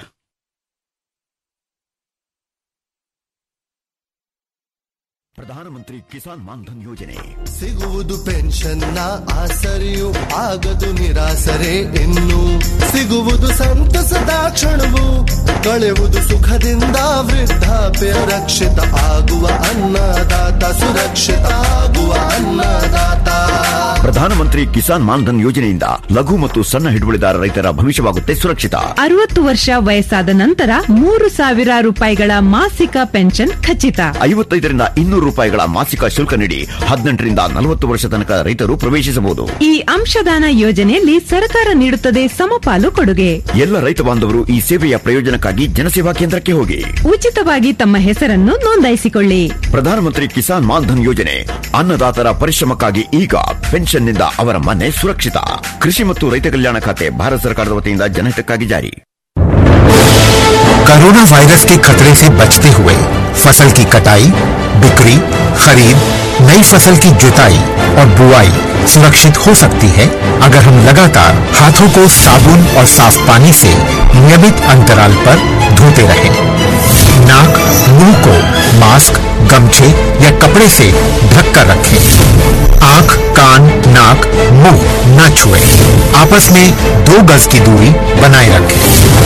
ಪ್ರಧಾನಮಂತ್ರಿ ಕಿಸಾನ್ ಮಾನ್ಧನ್ ಯೋಜನೆ ಸಿಗುವುದು ಪೆನ್ಷನ್ನ ಆಸರೆಯು ಆಗದು ನಿರಾಸರೆ ಇನ್ನು ಸಿಗುವುದು ಸಂತಸದ ಕ್ಷಣವು ಕಳೆಯುವುದು ಸುಖದಿಂದ ವೃದ್ಧಾಪ್ಯ ರಕ್ಷಿತ ಆಗುವ ಅನ್ನದಾತ ಸುರಕ್ಷಿತ ಆಗುವ ಅನ್ನದಾತ ಪ್ರಧಾನಮಂತ್ರಿ ಕಿಸಾನ್ ಮಾನ್ಧನ್ ಯೋಜನೆಯಿಂದ ಲಘು ಮತ್ತು ಸಣ್ಣ ಹಿಡುವಳಿದಾರ ರೈತರ ಭವಿಷ್ಯವಾಗುತ್ತೆ ಸುರಕ್ಷಿತ ಅರವತ್ತು ವರ್ಷ ವಯಸ್ಸಾದ ನಂತರ ಮೂರು ಸಾವಿರ ರೂಪಾಯಿಗಳ ಮಾಸಿಕ ಪೆನ್ಷನ್ ಖಚಿತ ಐವತ್ತೈದರಿಂದ ಇನ್ನೂರು ರೂಪಾಯಿಗಳ ಮಾಸಿಕ ಶುಲ್ಕ ನೀಡಿ ಹದಿನೆಂಟರಿಂದ ನಲವತ್ತು ವರ್ಷ ತನಕ ರೈತರು ಪ್ರವೇಶಿಸಬಹುದು ಈ ಅಂಶದಾನ ಯೋಜನೆಯಲ್ಲಿ ಸರ್ಕಾರ ನೀಡುತ್ತದೆ ಸಮಪಾಲು ಕೊಡುಗೆ ಎಲ್ಲ ರೈತ ಬಾಂಧವರು ಈ ಸೇವೆಯ ಪ್ರಯೋಜನಕ್ಕಾಗಿ ಜನಸೇವಾ ಕೇಂದ್ರಕ್ಕೆ ಹೋಗಿ ಉಚಿತವಾಗಿ ತಮ್ಮ ಹೆಸರನ್ನು ನೋಂದಾಯಿಸಿಕೊಳ್ಳಿ ಪ್ರಧಾನಮಂತ್ರಿ ಕಿಸಾನ್ ಮಾನ್ಧನ್ ಯೋಜನೆ ಅನ್ನದಾತರ ಪರಿಶ್ರಮಕ್ಕಾಗಿ ಈಗ ಪೆನ್ಷನ್ನಿಂದ ಅವರ ಮನೆ ಸುರಕ್ಷಿತ ಕೃಷಿ ಮತ್ತು ರೈತ ಕಲ್ಯಾಣ ಖಾತೆ ಭಾರತ ಸರ್ಕಾರದ ವತಿಯಿಂದ ಜನಹಿತಕ್ಕಾಗಿ ಜಾರಿ कोरोना वायरस के खतरे से बचते हुए फसल की कटाई बिक्री खरीद नई फसल की जुताई और बुआई सुरक्षित हो सकती है अगर हम लगातार हाथों को साबुन और साफ पानी से नियमित अंतराल पर धोते रहें नाक मुंह को मास्क गमछे या कपड़े से ढक कर रखें आंख कान नाक मुंह न छुएं आपस में दो गज की दूरी बनाए रखें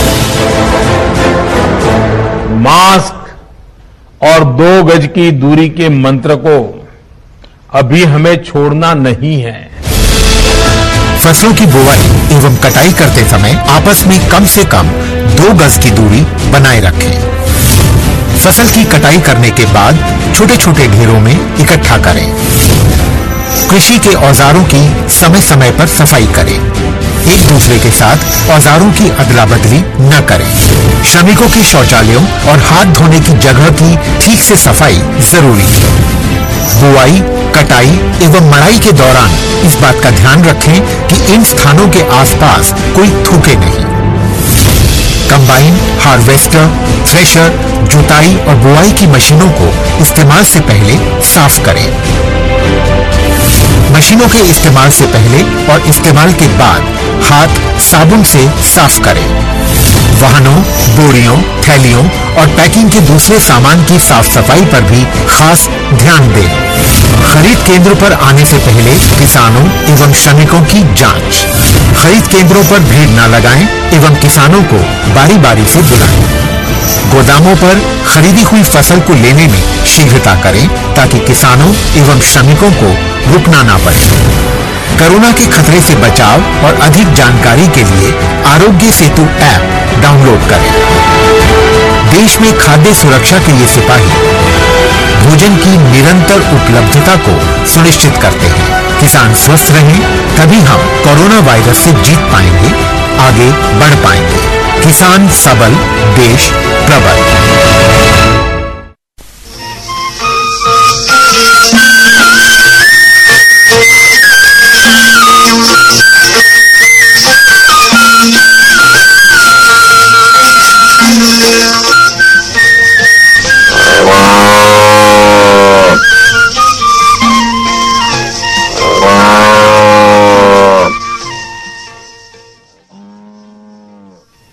मास्क और दो गज की दूरी के मंत्र को अभी हमें छोड़ना नहीं है फसलों की बुवाई एवं कटाई करते समय आपस में कम से कम दो गज की दूरी बनाए रखें फसल की कटाई करने के बाद छोटे छोटे ढेरों में इकट्ठा करें कृषि के औजारों की समय समय पर सफाई करें एक दूसरे के साथ औजारों की अदला बदली न करें श्रमिकों के शौचालयों और हाथ धोने की जगह की ठीक से सफाई जरूरी है बुआई कटाई एवं मड़ाई के दौरान इस बात का ध्यान रखें कि इन स्थानों के आसपास कोई थूके नहीं कंबाइन हार्वेस्टर थ्रेशर जुताई और बुआई की मशीनों को इस्तेमाल से पहले साफ करें मशीनों के इस्तेमाल से पहले और इस्तेमाल के बाद हाथ साबुन से साफ करें वाहनों बोरियों थैलियों और पैकिंग के दूसरे सामान की साफ सफाई पर भी खास ध्यान दें खरीद केंद्र पर आने से पहले किसानों एवं श्रमिकों की जांच खरीद केंद्रों पर भीड़ न लगाएं एवं किसानों को बारी बारी से बुलाएं गोदामों पर खरीदी हुई फसल को लेने में शीघ्रता करें ताकि किसानों एवं श्रमिकों को रुकना ना पड़े कोरोना के खतरे से बचाव और अधिक जानकारी के लिए आरोग्य सेतु ऐप डाउनलोड करें देश में खाद्य सुरक्षा के ये सिपाही भोजन की निरंतर उपलब्धता को सुनिश्चित करते हैं किसान स्वस्थ रहें तभी हम कोरोना वायरस से जीत पाएंगे आगे बढ़ पाएंगे किसान सबल देश प्रबल Oh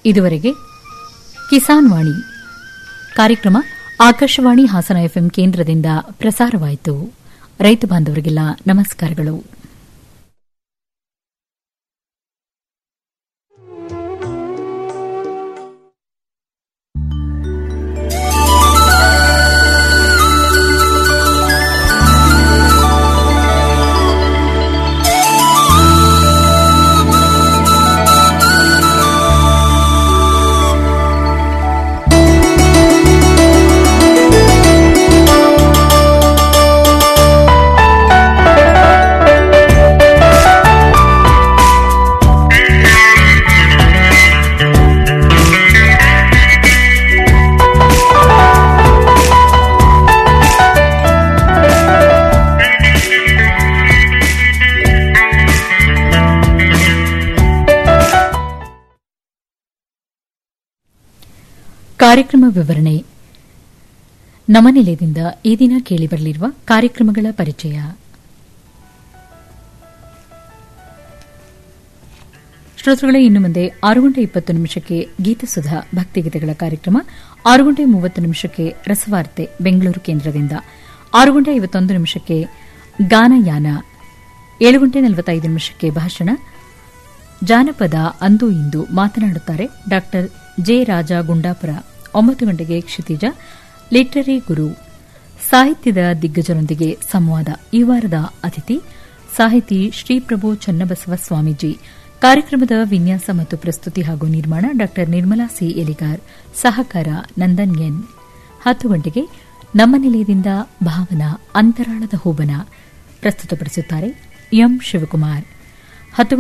ಇದುವರೆಗೆ ಕಿಸಾನ್ ವಾಣಿ ಕಾರ್ಯಕ್ರಮ ಆಕಾಶವಾಣಿ ಹಾಸನ ಎಫ್ಎಂ ಕೇಂದ್ರದಿಂದ ಪ್ರಸಾರವಾಯಿತು ರೈತ ಬಾಂಧವರಿಗೆಲ್ಲ ನಮಸ್ಕಾರಗಳು ಕಾರ್ಯಕ್ರಮ ವಿವರಣೆ ನಮ್ಮ ನಿಲಯದಿಂದ ಈ ದಿನ ಕೇಳಿಬರಲಿರುವ ಕಾರ್ಯಕ್ರಮಗಳ ಪರಿಚಯ ಶ್ರೋತೃಗಳೇ ಇನ್ನು ಮುಂದೆ ಆರು ಗಂಟೆ ಇಪ್ಪತ್ತು ನಿಮಿಷಕ್ಕೆ ಗೀತಸುಧಾ ಭಕ್ತಿಗೀತೆಗಳ ಕಾರ್ಯಕ್ರಮ ಆರು ಗಂಟೆ ಮೂವತ್ತು ನಿಮಿಷಕ್ಕೆ ರಸವಾರ್ತೆ ಬೆಂಗಳೂರು ಕೇಂದ್ರದಿಂದ ಆರು ಗಂಟೆ ಐವತ್ತೊಂದು ನಿಮಿಷಕ್ಕೆ ಗಾನಯಾನ ಏಳು ಗಂಟೆ ನಲವತ್ತೈದು ನಿಮಿಷಕ್ಕೆ ಭಾಷಣ ಜಾನಪದ ಅಂದು ಇಂದು ಮಾತನಾಡುತ್ತಾರೆ ಡಾ ಜೆ ರಾಜ ಗುಂಡಾಪುರ ಒಂಬತ್ತು ಗಂಟೆಗೆ ಕ್ಷಿತಿಜ ಲಿಟರರಿ ಗುರು ಸಾಹಿತ್ಯದ ದಿಗ್ಗಜರೊಂದಿಗೆ ಸಂವಾದ ಈ ವಾರದ ಅತಿಥಿ ಸಾಹಿತಿ ಶ್ರೀಪ್ರಭು ಚನ್ನಬಸವ ಸ್ವಾಮೀಜಿ ಕಾರ್ಯಕ್ರಮದ ವಿನ್ಯಾಸ ಮತ್ತು ಪ್ರಸ್ತುತಿ ಹಾಗೂ ನಿರ್ಮಾಣ ಡಾ ನಿರ್ಮಲಾ ಸಿ ಎಲಿಗಾರ್ ಸಹಕಾರ ನಂದನ್ ಎನ್ ಹತ್ತು ಗಂಟೆಗೆ ನಮ್ಮ ನಿಲಯದಿಂದ ಭಾವನಾ ಅಂತರಾಳದ ಹೋಬನ ಪ್ರಸ್ತುತಪಡಿಸುತ್ತಾರೆ ಎಂ ಶಿವಕುಮಾರ್ ಹತ್ತು